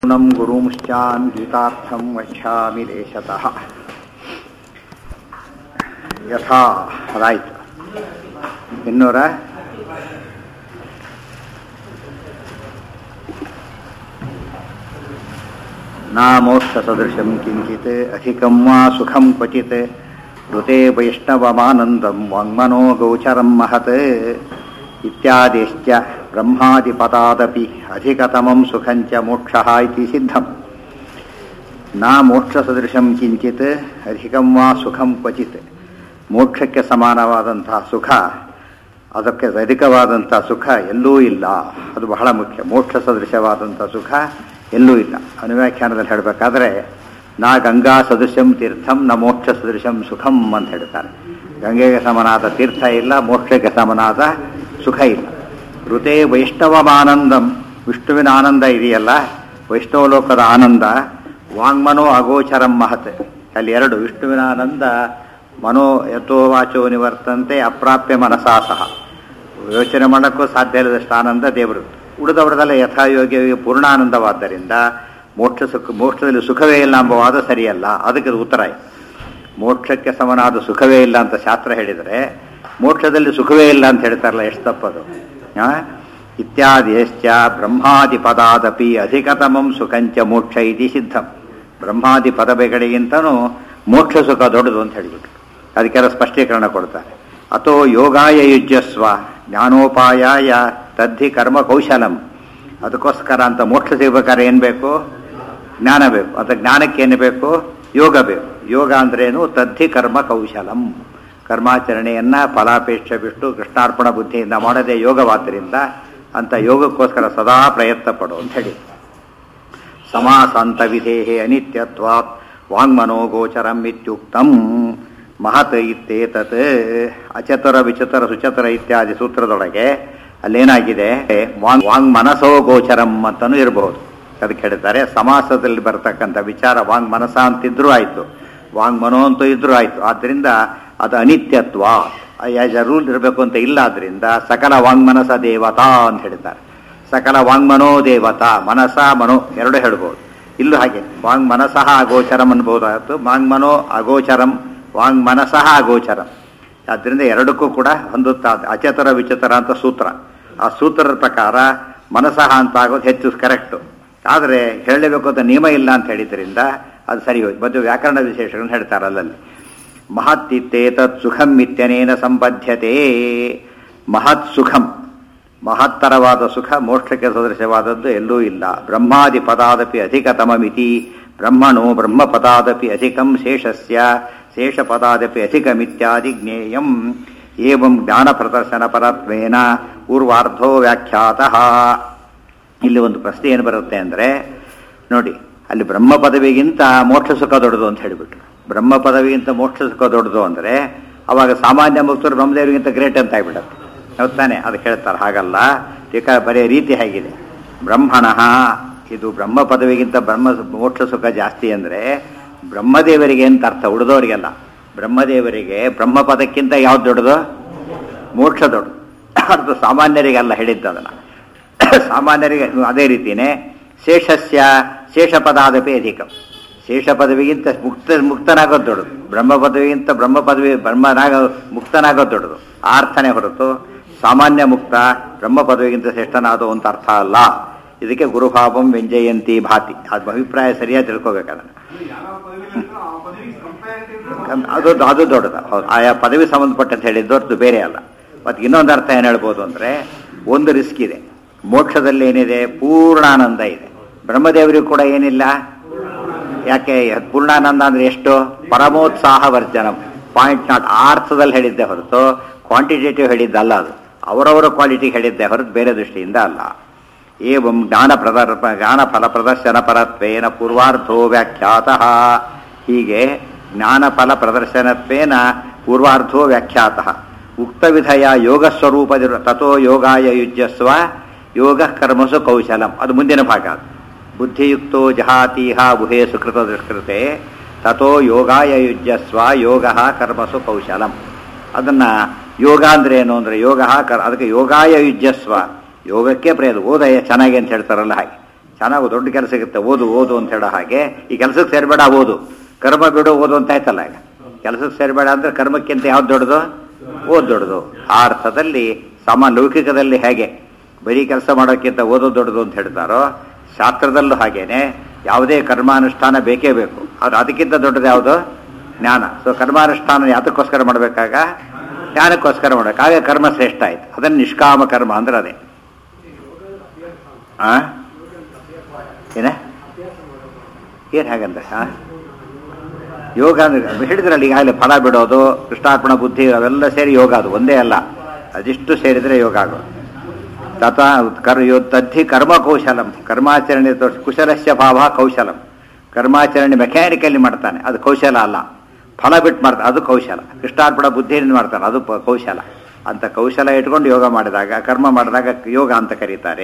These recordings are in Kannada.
ಗುಣಂ ಗುರುಂಶ್ಚಾನ್ ಗೀತಾರ್ಥಂ ವಕ್ಷ್ಯಾಮಿ ದೇಶತಃ ಯಥಾ ಅದಾಯ್ತು ಇನ್ನೂರ ನಾ ಮೋಕ್ಷ ಸದೃಶಂ ಕಿಂಚಿತ್ ಅಧಿಕಂ ವಾ ಸುಖಂ ಕ್ವಚಿತ್ ಋತೆ ವೈಷ್ಣವಮಾನಂದಂ ವಾಂಗ್ಮನೋ ಗೋಚರಂ ಮಹತ್ ಇತ್ಯಾದಿಶ್ಚ ಬ್ರಹ್ಮಾದಿಪದಾದಪಿ ಅಧಿಕತಮಂ ಸುಖಂಚ ಮೋಕ್ಷಃ ಇತಿ ಸಿದ್ಧಂ ನಾ ಮೋಕ್ಷ ಸದೃಶಂ ಕಿಂಚಿತ್ ಅಧಿಕಂ ವಾ ಸುಖಂ ಕ್ವಚಿತ್ ಮೋಕ್ಷಕ್ಕೆ ಸಮಾನವಾದಂತಹ ಸುಖ ಅದಕ್ಕೆ ಅಧಿಕವಾದಂಥ ಸುಖ ಎಲ್ಲೂ ಇಲ್ಲ ಅದು ಬಹಳ ಮುಖ್ಯ ಮೋಕ್ಷ ಸದೃಶವಾದಂಥ ಸುಖ ಎಲ್ಲೂ ಇಲ್ಲ ಅನುವ್ಯಾಖ್ಯಾನದಲ್ಲಿ ಹೇಳಬೇಕಾದ್ರೆ ನಾ ಗಂಗಾ ಸದೃಶಂ ತೀರ್ಥಂ ನ ಮೋಕ್ಷ ಸದೃಶಂ ಸುಖಂ ಅಂತ ಹೇಳ್ತಾರೆ ಗಂಗೆಗೆ ಸಮನಾದ ತೀರ್ಥ ಇಲ್ಲ ಮೋಕ್ಷಕ್ಕೆ ಸಮನಾದ ಸುಖ ಇಲ್ಲ ಋತೆ ವೈಷ್ಣವಮಾನಂದಂ ವಿಷ್ಣುವಿನ ಆನಂದ ಇದೆಯಲ್ಲ ವೈಷ್ಣವಲೋಕದ ಆನಂದ ವಾಂಗ್ಮನೋ ಅಗೋಚರಂ ಮಹತ್ ಅಲ್ಲಿ ಎರಡು ವಿಷ್ಣುವಿನ ಆನಂದ ಮನೋ ಯಥೋ ವಾಚೋ ನಿವರ್ತಂತೆ ಅಪ್ರಾಪ್ಯ ಮನಸಾ ಸಹ ಯೋಚನೆ ಮಾಡೋಕ್ಕೂ ಸಾಧ್ಯ ಇಲ್ಲದಷ್ಟು ಆನಂದ ದೇವರು ಉಳಿದವರದೆಲ್ಲ ಯಥಾಯೋಗ್ಯ ಪೂರ್ಣಾನಂದವಾದ್ದರಿಂದ ಮೋಕ್ಷ ಸುಖ ಮೋಕ್ಷದಲ್ಲಿ ಸುಖವೇ ಇಲ್ಲ ಎಂಬ ವಾದ ಸರಿಯಲ್ಲ ಅದಕ್ಕೆ ಇದು ಉತ್ತರ ಇದೆ ಮೋಕ್ಷಕ್ಕೆ ಸಮನಾದ ಸುಖವೇ ಇಲ್ಲ ಅಂತ ಶಾಸ್ತ್ರ ಹೇಳಿದರೆ ಮೋಕ್ಷದಲ್ಲಿ ಸುಖವೇ ಇಲ್ಲ ಅಂತ ಹೇಳ್ತಾರಲ್ಲ ಎಷ್ಟು ತಪ್ಪದು ಇತ್ಯಾದಿಶ್ಚ ಬ್ರಹ್ಮಾದಿ ಪದಾದಪಿ ಅಧಿಕತಮಂ ಸುಖಂಚ ಮೋಕ್ಷ ಇತಿ ಸಿದ್ಧಂ ಬ್ರಹ್ಮಾದಿ ಪದಬೆಗಳಿಗಿಂತನೂ ಮೋಕ್ಷ ಸುಖ ದೊಡ್ಡದು ಅಂತ ಹೇಳಿಬಿಟ್ರು ಅದಕ್ಕೆಲ್ಲ ಸ್ಪಷ್ಟೀಕರಣ ಕೊಡ್ತಾರೆ ಅಥೋ ಯೋಗಾಯ ಯುಜ್ಯಸ್ವ ಜ್ಞಾನೋಪಾಯಾಯ ತದ್ಧಿ ಕರ್ಮ ಕೌಶಲಂ ಅದಕ್ಕೋಸ್ಕರ ಅಂತ ಮೋಕ್ಷ ಸಿಗ್ಬೇಕಾದ್ರೆ ಏನು ಬೇಕು ಜ್ಞಾನ ಬೇಕು ಅದು ಜ್ಞಾನಕ್ಕೆ ಏನು ಬೇಕು ಯೋಗ ಬೇಕು ಯೋಗ ಅಂದ್ರೇನು ತದ್ಧಿ ಕರ್ಮ ಕೌಶಲಂ ಕರ್ಮಾಚರಣೆಯನ್ನ ಫಲಾಪೇಕ್ಷೆ ಬಿಟ್ಟು ಕೃಷ್ಣಾರ್ಪಣ ಬುದ್ಧಿಯಿಂದ ಮಾಡದೆ ಯೋಗವಾದ್ದರಿಂದ ಅಂತ ಯೋಗಕ್ಕೋಸ್ಕರ ಸದಾ ಪ್ರಯತ್ನ ಪಡು ಅಂತ ಹೇಳಿ ಸಮಾಸಾಂತ ವಿಧೇಹೆ ಅನಿತ್ಯತ್ವಾತ್ ವಾಂಗ್ಮನೋ ಗೋಚರಂ ಇತ್ಯುಕ್ತಂ ಮಹತ್ ಇತ್ತೇತತ್ ಅಚತುರ ವಿಚತುರ ಸುಚತುರ ಇತ್ಯಾದಿ ಸೂತ್ರದೊಳಗೆ ಅಲ್ಲೇನಾಗಿದೆ ವಾಂಗ್ ವಾಂಗ್ ಮನಸೋ ಗೋಚರಂ ಅಂತಲೂ ಇರಬಹುದು ಅದಕ್ಕೆ ಹೇಳ್ತಾರೆ ಸಮಾಸದಲ್ಲಿ ಬರತಕ್ಕಂಥ ವಿಚಾರ ವಾಂಗ್ ಮನಸ ಅಂತಿದ್ರೂ ಆಯಿತು ವಾಂಗ್ ಮನೋ ಅಂತೂ ಇದ್ರೂ ಆಯಿತು ಆದ್ದರಿಂದ ಅದು ಅನಿತ್ಯತ್ವ ಆಸ್ ಅ ರೂಲ್ ಇರಬೇಕು ಅಂತ ಇಲ್ಲ ಆದ್ರಿಂದ ಸಕಲ ವಾಂಗ್ಮನಸ ದೇವತಾ ಅಂತ ಹೇಳ್ತಾರೆ ಸಕಲ ವಾಂಗ್ಮನೋ ದೇವತಾ ಮನಸ ಮನೋ ಎರಡು ಹೇಳ್ಬೋದು ಇಲ್ಲೂ ಹಾಗೆ ವಾಂಗ್ ಮನಸಃ ಅಗೋಚರಂ ಅನ್ಬೋದಾಯ್ತು ವಾಂಗ್ಮನೋ ಅಗೋಚರಂ ವಾಂಗ್ ಮನಸಃ ಅಗೋಚರಂ ಆದ್ದರಿಂದ ಎರಡಕ್ಕೂ ಕೂಡ ಹೊಂದುತ್ತಾ ಅಚತರ ವಿಚತರ ಅಂತ ಸೂತ್ರ ಆ ಸೂತ್ರದ ಪ್ರಕಾರ ಮನಸಃ ಅಂತ ಆಗೋದು ಹೆಚ್ಚು ಕರೆಕ್ಟು ಆದರೆ ಹೇಳಲೇಬೇಕು ಅಂತ ನಿಯಮ ಇಲ್ಲ ಅಂತ ಹೇಳಿದ್ರಿಂದ ಅದು ಸರಿ ಹೋಯ್ತು ಮತ್ತು ವ್ಯಾಕರಣ ವಿಶೇಷಗಳನ್ನು ಹೇಳ್ತಾರೆ ಅಲ್ಲಲ್ಲಿ ಮಹತ್ತಿತ್ತೇತತ್ ಸುಖಂ ಇತ್ಯನೇನ ಸಂಬದ್ಧತೆ ಮಹತ್ ಸುಖಂ ಮಹತ್ತರವಾದ ಸುಖ ಮೋಕ್ಷಕ್ಕೆ ಸದೃಶವಾದದ್ದು ಎಲ್ಲೂ ಇಲ್ಲ ಬ್ರಹ್ಮಾದಿ ಪದಾದಪಿ ಅಧಿಕತಮಮಿತಿ ಬ್ರಹ್ಮಣೋ ಬ್ರಹ್ಮಪದಾದಪಿ ಅಧಿಕಂ ಶೇಷಸ್ಯ ಶೇಷಪದಾದಪಿ ಅಧಿಕಮಿತ್ಯಾದಿ ಜ್ಞೇಯಂ ಏವಂ ಜ್ಞಾನ ಪ್ರದರ್ಶನ ಪರತ್ವೇನ ಪೂರ್ವಾರ್ಧೋ ವ್ಯಾಖ್ಯಾತಃ ಇಲ್ಲಿ ಒಂದು ಪ್ರಶ್ನೆ ಏನು ಬರುತ್ತೆ ಅಂದರೆ ನೋಡಿ ಅಲ್ಲಿ ಬ್ರಹ್ಮ ಪದವಿಗಿಂತ ಮೋಕ್ಷ ಸುಖ ದೊಡ್ಡದು ಅಂತ ಹೇಳಿಬಿಟ್ರು ಬ್ರಹ್ಮ ಪದವಿಗಿಂತ ಮೋಕ್ಷ ಸುಖ ದೊಡ್ಡದು ಅಂದರೆ ಅವಾಗ ಸಾಮಾನ್ಯ ಮುಕ್ತರು ಬ್ರಹ್ಮದೇವರಿಗಿಂತ ಗ್ರೇಟ್ ಅಂತ ಆಗಿಬಿಡುತ್ತೆ ಹೌದು ತಾನೆ ಅದು ಹೇಳ್ತಾರೆ ಹಾಗಲ್ಲ ಈಗ ಬರೆಯ ರೀತಿ ಹೇಗಿದೆ ಬ್ರಹ್ಮಣ ಇದು ಬ್ರಹ್ಮ ಪದವಿಗಿಂತ ಬ್ರಹ್ಮ ಮೋಕ್ಷ ಸುಖ ಜಾಸ್ತಿ ಅಂದರೆ ಬ್ರಹ್ಮದೇವರಿಗೆ ಅಂತ ಅರ್ಥ ಉಳಿದವರಿಗೆಲ್ಲ ಬ್ರಹ್ಮದೇವರಿಗೆ ಬ್ರಹ್ಮ ಪದಕ್ಕಿಂತ ಯಾವ್ದು ದೊಡ್ಡದು ಮೋಕ್ಷ ದೊಡ್ಡದು ಅದು ಸಾಮಾನ್ಯರಿಗೆಲ್ಲ ಹೇಳಿದ್ದು ಅದನ್ನು ಸಾಮಾನ್ಯರಿಗೆ ಅದೇ ರೀತಿಯೇ ಶೇಷಸ್ಯ ಶೇಷ ಪದಾದಪಿ ಅಧಿಕ ಶೇಷ ಪದವಿಗಿಂತ ಮುಕ್ತ ಮುಕ್ತನಾಗೋದು ದೊಡ್ಡದು ಬ್ರಹ್ಮ ಪದವಿಗಿಂತ ಬ್ರಹ್ಮ ಪದವಿ ಬ್ರಹ್ಮನಾಗ ಮುಕ್ತನಾಗೋದು ದೊಡ್ಡದು ಆ ಅರ್ಥನೇ ಹೊರತು ಸಾಮಾನ್ಯ ಮುಕ್ತ ಬ್ರಹ್ಮ ಪದವಿಗಿಂತ ಶ್ರೇಷ್ಠನಾದೋ ಅಂತ ಅರ್ಥ ಅಲ್ಲ ಇದಕ್ಕೆ ಗುರುಭಾವಂ ವ್ಯಂಜಯಂತಿ ಭಾತಿ ಅದು ಅಭಿಪ್ರಾಯ ಸರಿಯಾಗಿ ತಿಳ್ಕೊಬೇಕು ಅದನ್ನು ಅದು ಅದು ದೊಡ್ಡದು ಹೌದು ಆಯಾ ಪದವಿ ಸಂಬಂಧಪಟ್ಟಂತ ಹೇಳಿದ್ದು ಬೇರೆ ಅಲ್ಲ ಮತ್ತು ಇನ್ನೊಂದು ಅರ್ಥ ಏನು ಹೇಳ್ಬೋದು ಅಂದರೆ ಒಂದು ರಿಸ್ಕ್ ಇದೆ ಮೋಕ್ಷದಲ್ಲಿ ಏನಿದೆ ಪೂರ್ಣಾನಂದ ಇದೆ ಬ್ರಹ್ಮದೇವರಿಗೂ ಕೂಡ ಏನಿಲ್ಲ ಯಾಕೆ ಪೂರ್ಣಾನಂದ ಅಂದ್ರೆ ಎಷ್ಟು ಪರಮೋತ್ಸಾಹ ವರ್ಜನಂ ಪಾಯಿಂಟ್ ನಾಟ್ ಆ ಅರ್ಥದಲ್ಲಿ ಹೇಳಿದ್ದೆ ಹೊರತು ಕ್ವಾಂಟಿಟೇಟಿವ್ ಹೇಳಿದ್ದಲ್ಲ ಅದು ಅವರವರ ಕ್ವಾಲಿಟಿ ಹೇಳಿದ್ದೆ ಹೊರತು ಬೇರೆ ದೃಷ್ಟಿಯಿಂದ ಅಲ್ಲ ಏವಂ ಜ್ಞಾನ ಪ್ರದರ್ ಜ್ಞಾನ ಫಲ ಪ್ರದರ್ಶನ ಪರತ್ವೇನ ಪೂರ್ವಾರ್ಧೋ ವ್ಯಾಖ್ಯಾತಃ ಹೀಗೆ ಜ್ಞಾನ ಫಲ ಪ್ರದರ್ಶನತ್ವೇನ ಪೂರ್ವಾರ್ಧೋ ವ್ಯಾಖ್ಯಾತಃ ಉಕ್ತವಿಧಯ ಯೋಗ ಸ್ವರೂಪದಿರು ತಥೋ ಯೋಗಾಯ ಯುಜ್ಯಸ್ವ ಯೋಗ ಕರ್ಮಸು ಕೌಶಲಂ ಅದು ಮುಂದಿನ ಭಾಗ ಅದು ಬುದ್ಧಿಯುಕ್ತೋ ಜಹಾತೀಹ ಗುಹೇ ಸುಕೃತ ದುಷ್ಕೃತೆ ತಥೋ ಯೋಗಾಯ ಯುಜ್ಯಸ್ವ ಯೋಗ ಕರ್ಮಸು ಕೌಶಲಂ ಅದನ್ನು ಯೋಗ ಅಂದ್ರೆ ಏನು ಅಂದರೆ ಯೋಗ ಕರ್ ಅದಕ್ಕೆ ಯೋಗಾಯ ಯುಜ್ಯಸ್ವ ಯೋಗಕ್ಕೆ ಪ್ರಯೋಜನ ಓದಯ ಚೆನ್ನಾಗಿ ಅಂತ ಹೇಳ್ತಾರಲ್ಲ ಹಾಗೆ ಚೆನ್ನಾಗಿ ದೊಡ್ಡ ಕೆಲಸ ಸಿಗುತ್ತೆ ಓದು ಓದು ಅಂತ ಹೇಳೋ ಹಾಗೆ ಈ ಕೆಲಸಕ್ಕೆ ಸೇರಬೇಡ ಓದು ಕರ್ಮ ಬಿಡು ಓದು ಅಂತ ಆಯ್ತಲ್ಲ ಈಗ ಕೆಲಸಕ್ಕೆ ಸೇರಬೇಡ ಅಂದ್ರೆ ಕರ್ಮಕ್ಕಿಂತ ಯಾವ್ದು ದೊಡ್ಡದು ಓದ್ ದೊಡ್ಡದು ಆ ಅರ್ಥದಲ್ಲಿ ಸಮ ಲೌಕಿಕದಲ್ಲಿ ಹೇಗೆ ಬರೀ ಕೆಲಸ ಮಾಡೋಕ್ಕಿಂತ ಓದೋದು ದೊಡ್ಡದು ಅಂತ ಹೇಳ್ತಾರೋ ಶಾಸ್ತ್ರದಲ್ಲೂ ಹಾಗೇನೆ ಯಾವುದೇ ಕರ್ಮಾನುಷ್ಠಾನ ಬೇಕೇ ಬೇಕು ಆದ್ರೆ ಅದಕ್ಕಿಂತ ದೊಡ್ಡದು ಯಾವುದು ಜ್ಞಾನ ಸೊ ಕರ್ಮಾನುಷ್ಠಾನ ಯಾತಕ್ಕೋಸ್ಕರ ಮಾಡಬೇಕಾಗ ಜ್ಞಾನಕ್ಕೋಸ್ಕರ ಮಾಡಬೇಕು ಆಗ ಕರ್ಮ ಶ್ರೇಷ್ಠ ಆಯ್ತು ಅದನ್ನು ನಿಷ್ಕಾಮ ಕರ್ಮ ಅಂದ್ರೆ ಅದೇ ಆ ಏನ ಏನು ಹಾಗಂದ್ರೆ ಆ ಯೋಗ ಅಂದ್ರೆ ಹೇಳಿದ್ರಲ್ಲ ಈಗಾಗಲೇ ಫಲ ಬಿಡೋದು ಕೃಷ್ಣಾರ್ಪಣ ಬುದ್ಧಿ ಅವೆಲ್ಲ ಸೇರಿ ಯೋಗ ಅದು ಒಂದೇ ಅಲ್ಲ ಅದಿಷ್ಟು ಸೇರಿದರೆ ಯೋಗ ಆಗೋದು ತಥಾ ಕರ್ ಯೋ ತದ್ಧಿ ಕರ್ಮ ಕೌಶಲಂ ಕರ್ಮಾಚರಣೆ ತೋರಿಸಿ ಕುಶಲಸ್ಯ ಭಾವ ಕೌಶಲಂ ಕರ್ಮಾಚರಣೆ ಮೆಕ್ಯಾನಿಕಲಿ ಮಾಡ್ತಾನೆ ಅದು ಕೌಶಲ ಅಲ್ಲ ಫಲ ಬಿಟ್ಟು ಮಾಡ್ತಾನೆ ಅದು ಕೌಶಲ ಕೃಷ್ಣಾರ್ಪಣ ಬುದ್ಧಿಯಿಂದ ಮಾಡ್ತಾನೆ ಅದು ಪ- ಕೌಶಲ ಅಂತ ಕೌಶಲ ಇಟ್ಕೊಂಡು ಯೋಗ ಮಾಡಿದಾಗ ಕರ್ಮ ಮಾಡಿದಾಗ ಯೋಗ ಅಂತ ಕರೀತಾರೆ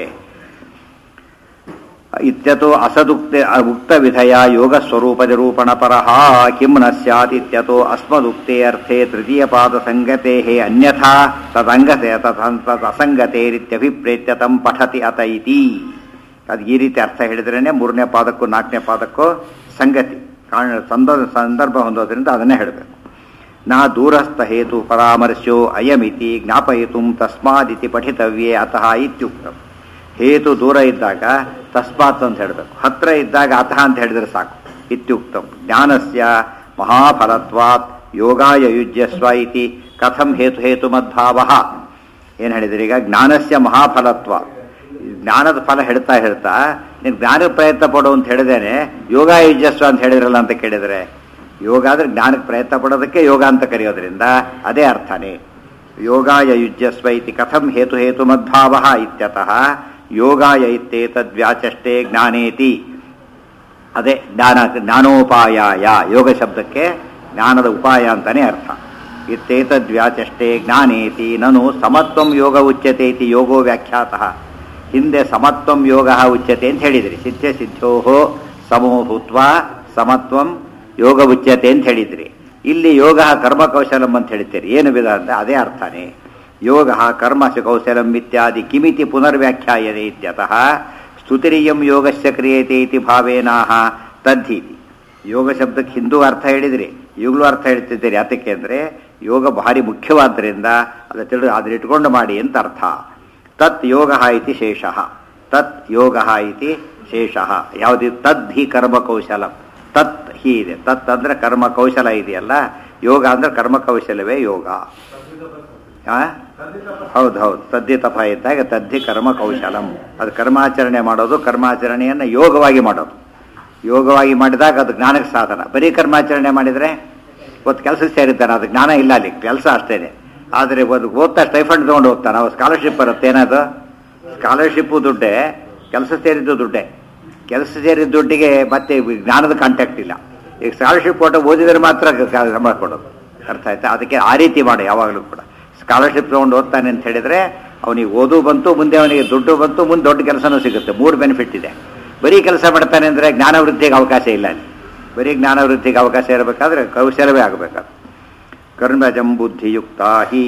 ಇತ್ಯತೋ ಅಸದುಕ್ತ ಉಕ್ತ ವಿಧಯ ಯೋಗ ಸ್ವರೂಪ ನಿರೂಪಣ ಪರಃ ಕಿಂ ನ ಸ್ಯಾತ್ ಇತ್ಯತೋ ಅಸ್ಮದುಕ್ತೆ ಅರ್ಥೆ ತೃತೀಯ ಪಾದ ಸಂಗತೆ ಅನ್ಯಥಾ ತದಂಗತೆ ತದ್ ಅಸಂಗತೇರಿತ್ಯಭಿಪ್ರೇತ್ಯ ತಂ ಪಠತಿ ಅತ ಇತಿ ಅದು ಈ ರೀತಿ ಅರ್ಥ ಹೇಳಿದ್ರೇನೆ ಮೂರನೇ ಪಾದಕ್ಕೂ ನಾಲ್ಕನೇ ಪಾದಕ್ಕೂ ಸಂಗತಿ ಕಾರಣ ಸಂದರ್ಭ ಸಂದರ್ಭ ಹೊಂದೋದ್ರಿಂದ ಅದನ್ನೇ ಹೇಳಬೇಕು ನಾ ದೂರಸ್ಥ ಹೇತು ಪರಾಮರ್ಶೋ ಅಯಮಿತಿ ಜ್ಞಾಪಯಿತು ತಸ್ಮಾದಿತಿ ಪಠಿತವ್ಯೇ ಅತಃ ಇತ್ಯುಕ್ತಂ ಹೇತು ದೂರ ಇದ್ದಾಗ ತಸ್ಮಾತ್ ಅಂತ ಹೇಳಬೇಕು ಹತ್ರ ಇದ್ದಾಗ ಅತಃ ಅಂತ ಹೇಳಿದ್ರೆ ಸಾಕು ಇತ್ಯುಕ್ತಂ ಜ್ಞಾನಸ್ಯ ಮಹಾಫಲತ್ವಾತ್ ಯೋಗಾಯ ಯುಜ್ಯಸ್ವ ಇತಿ ಕಥಂ ಹೇತು ಹೇತು ಮದ್ಭಾವ ಏನು ಹೇಳಿದ್ರಿ ಈಗ ಜ್ಞಾನಸ್ಯ ಮಹಾಫಲತ್ವ ಜ್ಞಾನದ ಫಲ ಹೇಳ್ತಾ ಹೇಳ್ತಾ ನೀನು ಜ್ಞಾನಕ್ಕೆ ಪ್ರಯತ್ನ ಪಡು ಅಂತ ಹೇಳಿದೇನೆ ಯೋಗ ಯುಜ್ಯಸ್ವ ಅಂತ ಹೇಳಿದ್ರಲ್ಲ ಅಂತ ಕೇಳಿದರೆ ಯೋಗ ಅಂದ್ರೆ ಜ್ಞಾನಕ್ಕೆ ಪ್ರಯತ್ನ ಪಡೋದಕ್ಕೆ ಯೋಗ ಅಂತ ಕರೆಯೋದ್ರಿಂದ ಅದೇ ಅರ್ಥನೇ ಯೋಗಾಯ ಯುಜ್ಯಸ್ವ ಇತಿ ಕಥಂ ಹೇತು ಹೇತು ಮದ್ಭಾವ ಇತ್ಯತಃ ಯೋಗಾಯ ಇತ್ತೇತದ್ವ್ಯಾಚಷ್ಟೇ ಜ್ಞಾನೇತಿ ಅದೇ ಜ್ಞಾನ ಜ್ಞಾನೋಪಾಯಾಯ ಯೋಗ ಶಬ್ದಕ್ಕೆ ಜ್ಞಾನದ ಉಪಾಯ ಅಂತಾನೆ ಅರ್ಥ ಇತ್ತೇತದ್ವ್ಯಾಚಷ್ಟೇ ಜ್ಞಾನೇತಿ ನನು ಸಮತ್ವಂ ಯೋಗ ಉಚ್ಯತೆ ಇತಿ ಯೋಗೋ ವ್ಯಾಖ್ಯಾತಃ ಹಿಂದೆ ಸಮತ್ವಂ ಯೋಗ ಉಚ್ಯತೆ ಅಂತ ಹೇಳಿದ್ರಿ ಸಿದ್ಧ ಸಿದ್ಧೋ ಸಮೋ ಭೂತ್ವ ಸಮತ್ವಂ ಯೋಗ ಉಚ್ಯತೆ ಅಂತ ಹೇಳಿದ್ರಿ ಇಲ್ಲಿ ಯೋಗ ಕರ್ಮ ಕೌಶಲಂ ಅಂತ ಹೇಳ್ತೀರಿ ಏನು ವಿಧ ಅಂದ್ರೆ ಅದೇ ಅರ್ಥನೇ ಯೋಗ ಕರ್ಮ ಕೌಶಲಂ ಇತ್ಯಾದಿ ಕಿಮಿತಿ ಪುನರ್ವ್ಯಾಖ್ಯಾಯತೆ ಇತ್ಯತಃ ಸ್ತುತಿರಿಯಂ ಯೋಗಸ್ಯ ಕ್ರಿಯತೆ ಇತಿ ಭಾವೇನಾಹ ತದ್ಧೀತಿ ಯೋಗ ಶಬ್ದಕ್ಕೆ ಹಿಂದೂ ಅರ್ಥ ಹೇಳಿದ್ರಿ ಈಗಲೂ ಅರ್ಥ ಹೇಳ್ತಿದ್ದೀರಿ ಯಾತಕ್ಕೆ ಅಂದರೆ ಯೋಗ ಭಾರಿ ಮುಖ್ಯವಾದ್ದರಿಂದ ಅದು ತಿಳಿದು ಅದನ್ನ ಇಟ್ಕೊಂಡು ಮಾಡಿ ಅಂತ ಅರ್ಥ ತತ್ ಯೋಗ ಇತಿ ಶೇಷ ತತ್ ಯೋಗ ಇತಿ ಶೇಷ ಯಾವುದು ತದ್ ಹಿ ಕರ್ಮ ಕೌಶಲ ತತ್ ಹಿ ಇದೆ ತತ್ ಅಂದ್ರೆ ಕರ್ಮ ಕೌಶಲ ಇದೆಯಲ್ಲ ಯೋಗ ಅಂದ್ರೆ ಕರ್ಮ ಕೌಶಲವೇ ಯೋಗ ಆ? ಹೌದು ಹೌದು ತದ್ದಿ ತಪ ಇದ್ದಾಗ ತದ್ದಿ ಕರ್ಮ ಕೌಶಲಂ ಅದು ಕರ್ಮಾಚರಣೆ ಮಾಡೋದು ಕರ್ಮಾಚರಣೆಯನ್ನು ಯೋಗವಾಗಿ ಮಾಡೋದು ಯೋಗವಾಗಿ ಮಾಡಿದಾಗ ಅದು ಜ್ಞಾನಕ್ಕೆ ಸಾಧನ ಬರೀ ಕರ್ಮಾಚರಣೆ ಮಾಡಿದರೆ ಇವತ್ತು ಕೆಲಸಕ್ಕೆ ಸೇರಿದ್ದಾನೆ ಅದು ಜ್ಞಾನ ಇಲ್ಲ ಅಲ್ಲಿ ಕೆಲಸ ಅಷ್ಟೇನೆ ಆದರೆ ಒಂದು ಓದ್ತಾ ಸ್ಟೈಫಂಡ್ ತೊಗೊಂಡು ಹೋಗ್ತಾನೆ ಅವ ಸ್ಕಾಲರ್ಶಿಪ್ ಬರುತ್ತೆ ಏನದು ಸ್ಕಾಲರ್ಶಿಪ್ಪು ದುಡ್ಡೇ ಕೆಲಸ ಸೇರಿದ್ದು ದುಡ್ಡೇ ಕೆಲಸ ಸೇರಿದ ದುಡ್ಡಿಗೆ ಮತ್ತೆ ಜ್ಞಾನದ ಕಾಂಟ್ಯಾಕ್ಟ್ ಇಲ್ಲ ಈಗ ಸ್ಕಾಲರ್ಶಿಪ್ ಕೊಟ್ಟು ಓದಿದರೆ ಮಾತ್ರ ಕ- ಸಂಬಳ ಕೊಡೋದು ಅರ್ಥ ಆಯ್ತಾ ಅದಕ್ಕೆ ಆ ರೀತಿ ಮಾಡಿ ಯಾವಾಗಲೂ ಕೂಡ ಸ್ಕಾಲರ್ಶಿಪ್ ತೊಗೊಂಡು ಓದ್ತಾನೆ ಅಂತ ಹೇಳಿದರೆ ಅವನಿಗೆ ಓದು ಬಂತು ಮುಂದೆ ಅವನಿಗೆ ದುಡ್ಡು ಬಂತು ಮುಂದೆ ದೊಡ್ಡ ಕೆಲಸನೂ ಸಿಗುತ್ತೆ ಮೂರು ಬೆನಿಫಿಟ್ ಇದೆ ಬರೀ ಕೆಲಸ ಮಾಡ್ತಾನೆ ಅಂದರೆ ಜ್ಞಾನ ವೃದ್ಧಿಗೆ ಅವಕಾಶ ಇಲ್ಲ ಅಲ್ಲಿ ಬರೀ ಜ್ಞಾನ ವೃದ್ಧಿಗೆ ಅವಕಾಶ ಇರಬೇಕಾದ್ರೆ ಕೌಶಲವೇ ಆಗಬೇಕಾದ್ರೆ ಕರ್ಮಜಂ ಬುದ್ಧಿಯುಕ್ತ ಹಿ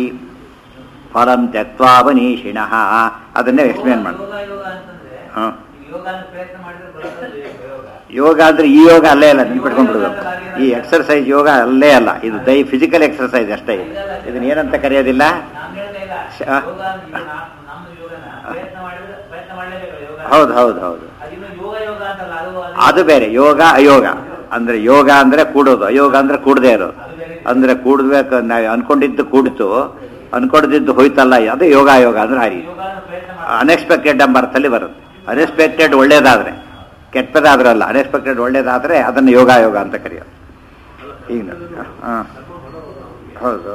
ಫಲಂ ತ್ಯಕ್ವಾವನೀಷಿಣಃ ಅದನ್ನೇ ಎಕ್ಸ್ಪ್ಲೇನ್ ಮಾಡಿ ಯೋಗ ಯೋಗ ಅಂತಂದ್ರೆ ಹಾ. ಈಗ ಯೋಗ ಅಂತ ಪ್ರಯತ್ನ ಮಾಡಿದ್ರೆ ಬರೋದು ಯೋಗ ಯೋಗ ಅಂದ್ರೆ ಈ ಯೋಗ ಅಲ್ಲೇ ಅಲ್ಲ ನೆನ್ಪಿಟ್ಕೊಂಡ್ಬಿಡೋದು ಈ ಎಕ್ಸರ್ಸೈಸ್ ಯೋಗ ಅಲ್ಲೇ ಅಲ್ಲ ಇದು ದೈ ಫಿಸಿಕಲ್ ಎಕ್ಸರ್ಸೈಸ್ ಅಷ್ಟೇ ಇದು ಇದನ್ನ ಏನಂತ ಕರೆಯೋದಿಲ್ಲ ನಾನು ಹೇಳ್ತಾ ಇಲ್ಲ ಶ- ಯೋಗ ಅಂದ್ರೆ ಈಗ ನಾ- ನಮ್ಮ ಯೋಗನ ಪ್ರಯತ್ನ ಮಾಡಿದ್ರೆ ಪ್ರಯತ್ನ ಮಾಡಲೇಬೇಕು ಯೋಗ ಹೌದು ಹೌದು ಹೌದು ಅದಿನ್ನು ಯೋಗ ಯೋಗ ಅಂತಲ್ಲ ಅದು ಅದು ಬೇರೆ ಯೋಗ ಅಯೋಗ ಅಂದ್ರೆ ಯೋಗ ಅಂದ್ರೆ ಕೂಡೋದು ಅಯೋಗ ಅಂದ್ರೆ ಕೂಡದೇ ಇರೋದು ಅಂದ್ರೆ ಕೂಡ್ಬೇಕು ನಾವು ಅನ್ಕೊಂಡಿದ್ದು ಕೂಡಿತು ಅನ್ಕೊಂಡಿದ್ದು ಹೋಯ್ತಲ್ಲ ಅದು ಯೋಗ ಅಯೋಗ ಅಂದ್ರೆ ಆ ರೀತಿ ಯೋಗ ಅಂದ್ರೆ ಪ್ರಯತ್ನ ಮಾಡಿ ಅನ್ಎಕ್ಸ್ಪೆಕ್ಟೆಡ್ ಎಂಬ ಅರ್ಥದಲ್ಲಿ ಬರುತ್ತೆ ಅನ್ಎಕ್ಸ್ಪೆಕ್ಟೆಡ್ ಒಳ್ಳೇದಾದ್ರೆ ಕೆಟ್ಟದಾದ್ರಲ್ಲ ಅನ್ಎಕ್ಸ್ಪೆಕ್ಟೆಡ್ ಒಳ್ಳೇದಾದ್ರೆ ಅದನ್ನು ಯೋಗ ಯೋಗ ಅಂತ ಕರೆಯೋದು ಈಗ ನೋಡಿ, ಹಾ ಹೌದು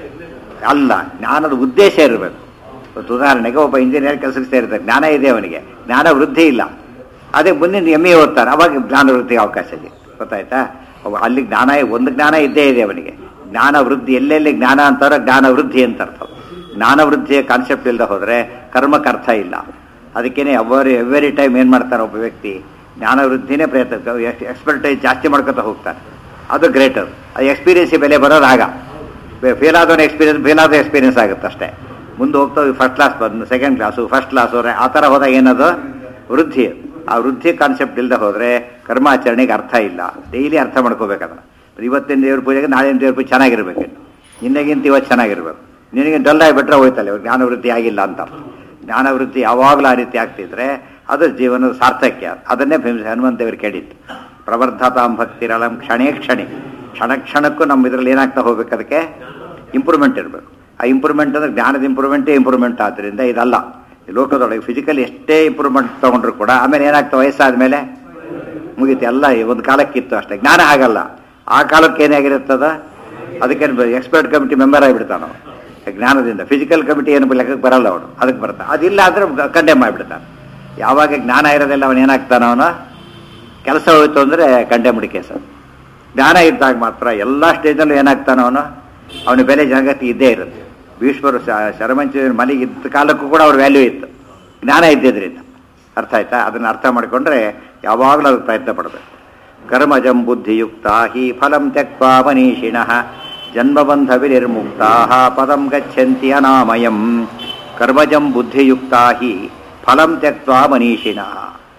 ಅಲ್ಲ ಜ್ಞಾನದ ಉದ್ದೇಶ ಇರಬೇಕು ಇವತ್ತು ಉದಾಹರಣೆಗೆ ಒಬ್ಬ ಇಂಜಿನಿಯರ್ ಕೆಲಸಕ್ಕೆ ಸೇರಿರ್ತಾರೆ ಜ್ಞಾನ ಇದೆ ಅವನಿಗೆ ಜ್ಞಾನ ವೃದ್ಧಿ ಇಲ್ಲ ಅದೇ ಮುಂದಿನ ಎಮ್ ಎ ಓದ್ತಾರೆ ಅವಾಗ ಜ್ಞಾನ ವೃದ್ಧಿಗೆ ಅವಕಾಶ ಇದೆ ಗೊತ್ತಾಯ್ತಾ ಅವ ಅಲ್ಲಿ ಜ್ಞಾನ ಒಂದು ಜ್ಞಾನ ಇದ್ದೇ ಇದೆ ಅವನಿಗೆ ಜ್ಞಾನ ವೃದ್ಧಿ ಎಲ್ಲೆಲ್ಲಿ ಜ್ಞಾನ ಅಂತಾರೋ ಜ್ಞಾನ ವೃದ್ಧಿ ಅಂತ ಅರ್ಥ ಜ್ಞಾನ ವೃದ್ಧಿಯ ಕಾನ್ಸೆಪ್ಟ್ ಇಲ್ಲದೆ ಹೋದರೆ ಕರ್ಮಕ್ಕೆ ಅರ್ಥ ಇಲ್ಲ ಅದಕ್ಕೇನೆ ಎವರಿ ಎವ್ರಿ ಟೈಮ್ ಏನು ಮಾಡ್ತಾನೆ ಒಬ್ಬ ವ್ಯಕ್ತಿ ಜ್ಞಾನ ವೃದ್ಧಿನೇ ಪ್ರಯತ್ನ ಎಕ್ಸ್ಪರ್ಟೈಸ್ ಜಾಸ್ತಿ ಮಾಡ್ಕೊತಾ ಹೋಗ್ತಾನೆ ಅದು ಗ್ರೇಟ್ ಅದು ಅದು ಎಕ್ಸ್ಪೀರಿಯನ್ಸ್ ಬೆಲೆ ಬರೋದು ಆಗ ಫೇಲ್ ಆದವನ ಎಕ್ಸ್ಪೀರಿಯನ್ಸ್ ಫೇಲ್ ಆದ ಎಕ್ಸ್ಪೀರಿಯನ್ಸ್ ಆಗುತ್ತೆ ಅಷ್ಟೇ ಮುಂದೆ ಹೋಗ್ತಾ ಫಸ್ಟ್ ಕ್ಲಾಸ್ ಬಂದು ಸೆಕೆಂಡ್ ಕ್ಲಾಸು ಫಸ್ಟ್ ಕ್ಲಾಸು ಆ ಥರ ಹೋದಾಗ ಏನದು ವೃದ್ಧಿ ಆ ವೃದ್ಧಿ ಕಾನ್ಸೆಪ್ಟ್ ಇಲ್ಲದೆ ಹೋದರೆ ಕರ್ಮಾಚರಣೆಗೆ ಅರ್ಥ ಇಲ್ಲ ಡೈಲಿ ಅರ್ಥ ಮಾಡ್ಕೋಬೇಕದನ್ನ ಇವತ್ತಿನ ದೇವ್ರ ಪೂಜೆಗೆ ನಾಳಿನ ದೇವ್ರ ಪೂಜೆ ಚೆನ್ನಾಗಿರ್ಬೇಕು ನಿನ್ನೆಗಿಂತ ಇವತ್ತು ಚೆನ್ನಾಗಿರ್ಬೇಕು ನಿನಗೆ ಡಲ್ ಆಗಿಬಿಟ್ರೆ ಹೋಯ್ತಲ್ಲ ಇವಾಗ ಜ್ಞಾನವೃದ್ಧಿ ಆಗಿಲ್ಲ ಅಂತ ಜ್ಞಾನವೃದ್ಧಿ ಯಾವಾಗಲೂ ಆ ರೀತಿ ಆಗ್ತಿದ್ರೆ ಅದು ಜೀವನದ ಸಾರ್ಥಕ್ಯ ಅದನ್ನೇ ಭೀಮ ಹನುಮಂತ ದೇವರು ಕೇಳಿತ್ತು ಪ್ರವರ್ಧತಾಂ ಭಕ್ತಿರಳಂ ಕ್ಷಣೇ ಕ್ಷಣೆ ಕ್ಷಣ ಕ್ಷಣಕ್ಕೂ ನಮ್ಮ ಇದರಲ್ಲಿ ಏನಾಗ್ತಾ ಹೋಗ್ಬೇಕು ಅದಕ್ಕೆ ಇಂಪ್ರೂವ್ಮೆಂಟ್ ಇರಬೇಕು ಆ ಇಂಪ್ರೂವ್ಮೆಂಟ್ ಅಂದ್ರೆ ಜ್ಞಾನದ ಇಂಪ್ರೂವ್ಮೆಂಟೇ ಇಂಪ್ರೂವ್ಮೆಂಟ್ ಆದ್ದರಿಂದ ಇದಲ್ಲ ಈ ಲೋಕದೊಳಗೆ ಫಿಸಿಕಲ್ ಎಷ್ಟೇ ಇಂಪ್ರೂವ್ಮೆಂಟ್ ತೊಗೊಂಡ್ರು ಕೂಡ ಆಮೇಲೆ ಏನಾಗ್ತಾ ವಯಸ್ಸಾದ ಮೇಲೆ ಮುಗೀತು ಎಲ್ಲ ಒಂದು ಕಾಲಕ್ಕಿತ್ತು ಅಷ್ಟೇ ಜ್ಞಾನ ಆಗಲ್ಲ ಆ ಕಾಲಕ್ಕೆ ಏನಾಗಿರುತ್ತದ ಅದಕ್ಕೆ ಎಕ್ಸ್ಪರ್ಟ್ ಕಮಿಟಿ ಮೆಂಬರ್ ಆಗಿಬಿಡ್ತಾನೆ ಜ್ಞಾನದಿಂದ ಫಿಸಿಕಲ್ ಕಮಿಟಿ ಏನು ಲೆಕ್ಕಕ್ಕೆ ಬರಲ್ಲ ಅವನು ಅದಕ್ಕೆ ಬರ್ತಾನೆ ಅದಿಲ್ಲ ಅಂದ್ರೆ ಕಂಡೆಮ್ ಮಾಡಿಬಿಡ್ತಾನೆ ಯಾವಾಗ ಜ್ಞಾನ ಇರೋದಿಲ್ಲ ಅವನು ಏನಾಗ್ತಾನ ಅವನು ಕೆಲಸ ಹೋಯ್ತು ಅಂದರೆ ಕಂಡೆಮ್ಡ್ ಕೇಸ್ ಅದು. ಜ್ಞಾನ ಇದ್ದಾಗ ಮಾತ್ರ ಎಲ್ಲ ಸ್ಟೇಜಲ್ಲೂ ಏನಾಗ್ತಾನ ಅವನು ಅವನ ಬೆಲೆ ಜಗತ್ತಿ ಇದ್ದೇ ಇರುತ್ತೆ ಭೀಷ್ಮರು ಶ- ಶರಮಂಚ ಮನೆಗೆ ಇದ್ದ ಕಾಲಕ್ಕೂ ಕೂಡ ಅವ್ರ ವ್ಯಾಲ್ಯೂ ಇತ್ತು ಜ್ಞಾನ ಇದ್ದಿದ್ರಿಂದ ಅರ್ಥ ಆಯ್ತಾ ಅದನ್ನು ಅರ್ಥ ಮಾಡಿಕೊಂಡ್ರೆ ಯಾವಾಗಲೂ ಅದಕ್ಕೆ ಪ್ರಯತ್ನ ಪಡಬೇಕು ಕರ್ಮಜಂ ಬುದ್ಧಿಯುಕ್ತ ಹಿ ಫಲಂ ತ್ಯಕ್ವಾ ಮನೀಷಿಣಃ ಜನ್ಮಬಂಧ ವಿನಿರ್ಮುಕ್ತಾ ಪದಂ ಗಚ್ಚಂತಿ ಅನಾಮಯಂ ಕರ್ಮಜಂ ಬುದ್ಧಿಯುಕ್ತ ಹಿ ಫಲಂ ತ್ಯಕ್ವಾ ಮನೀಷಿಣಃ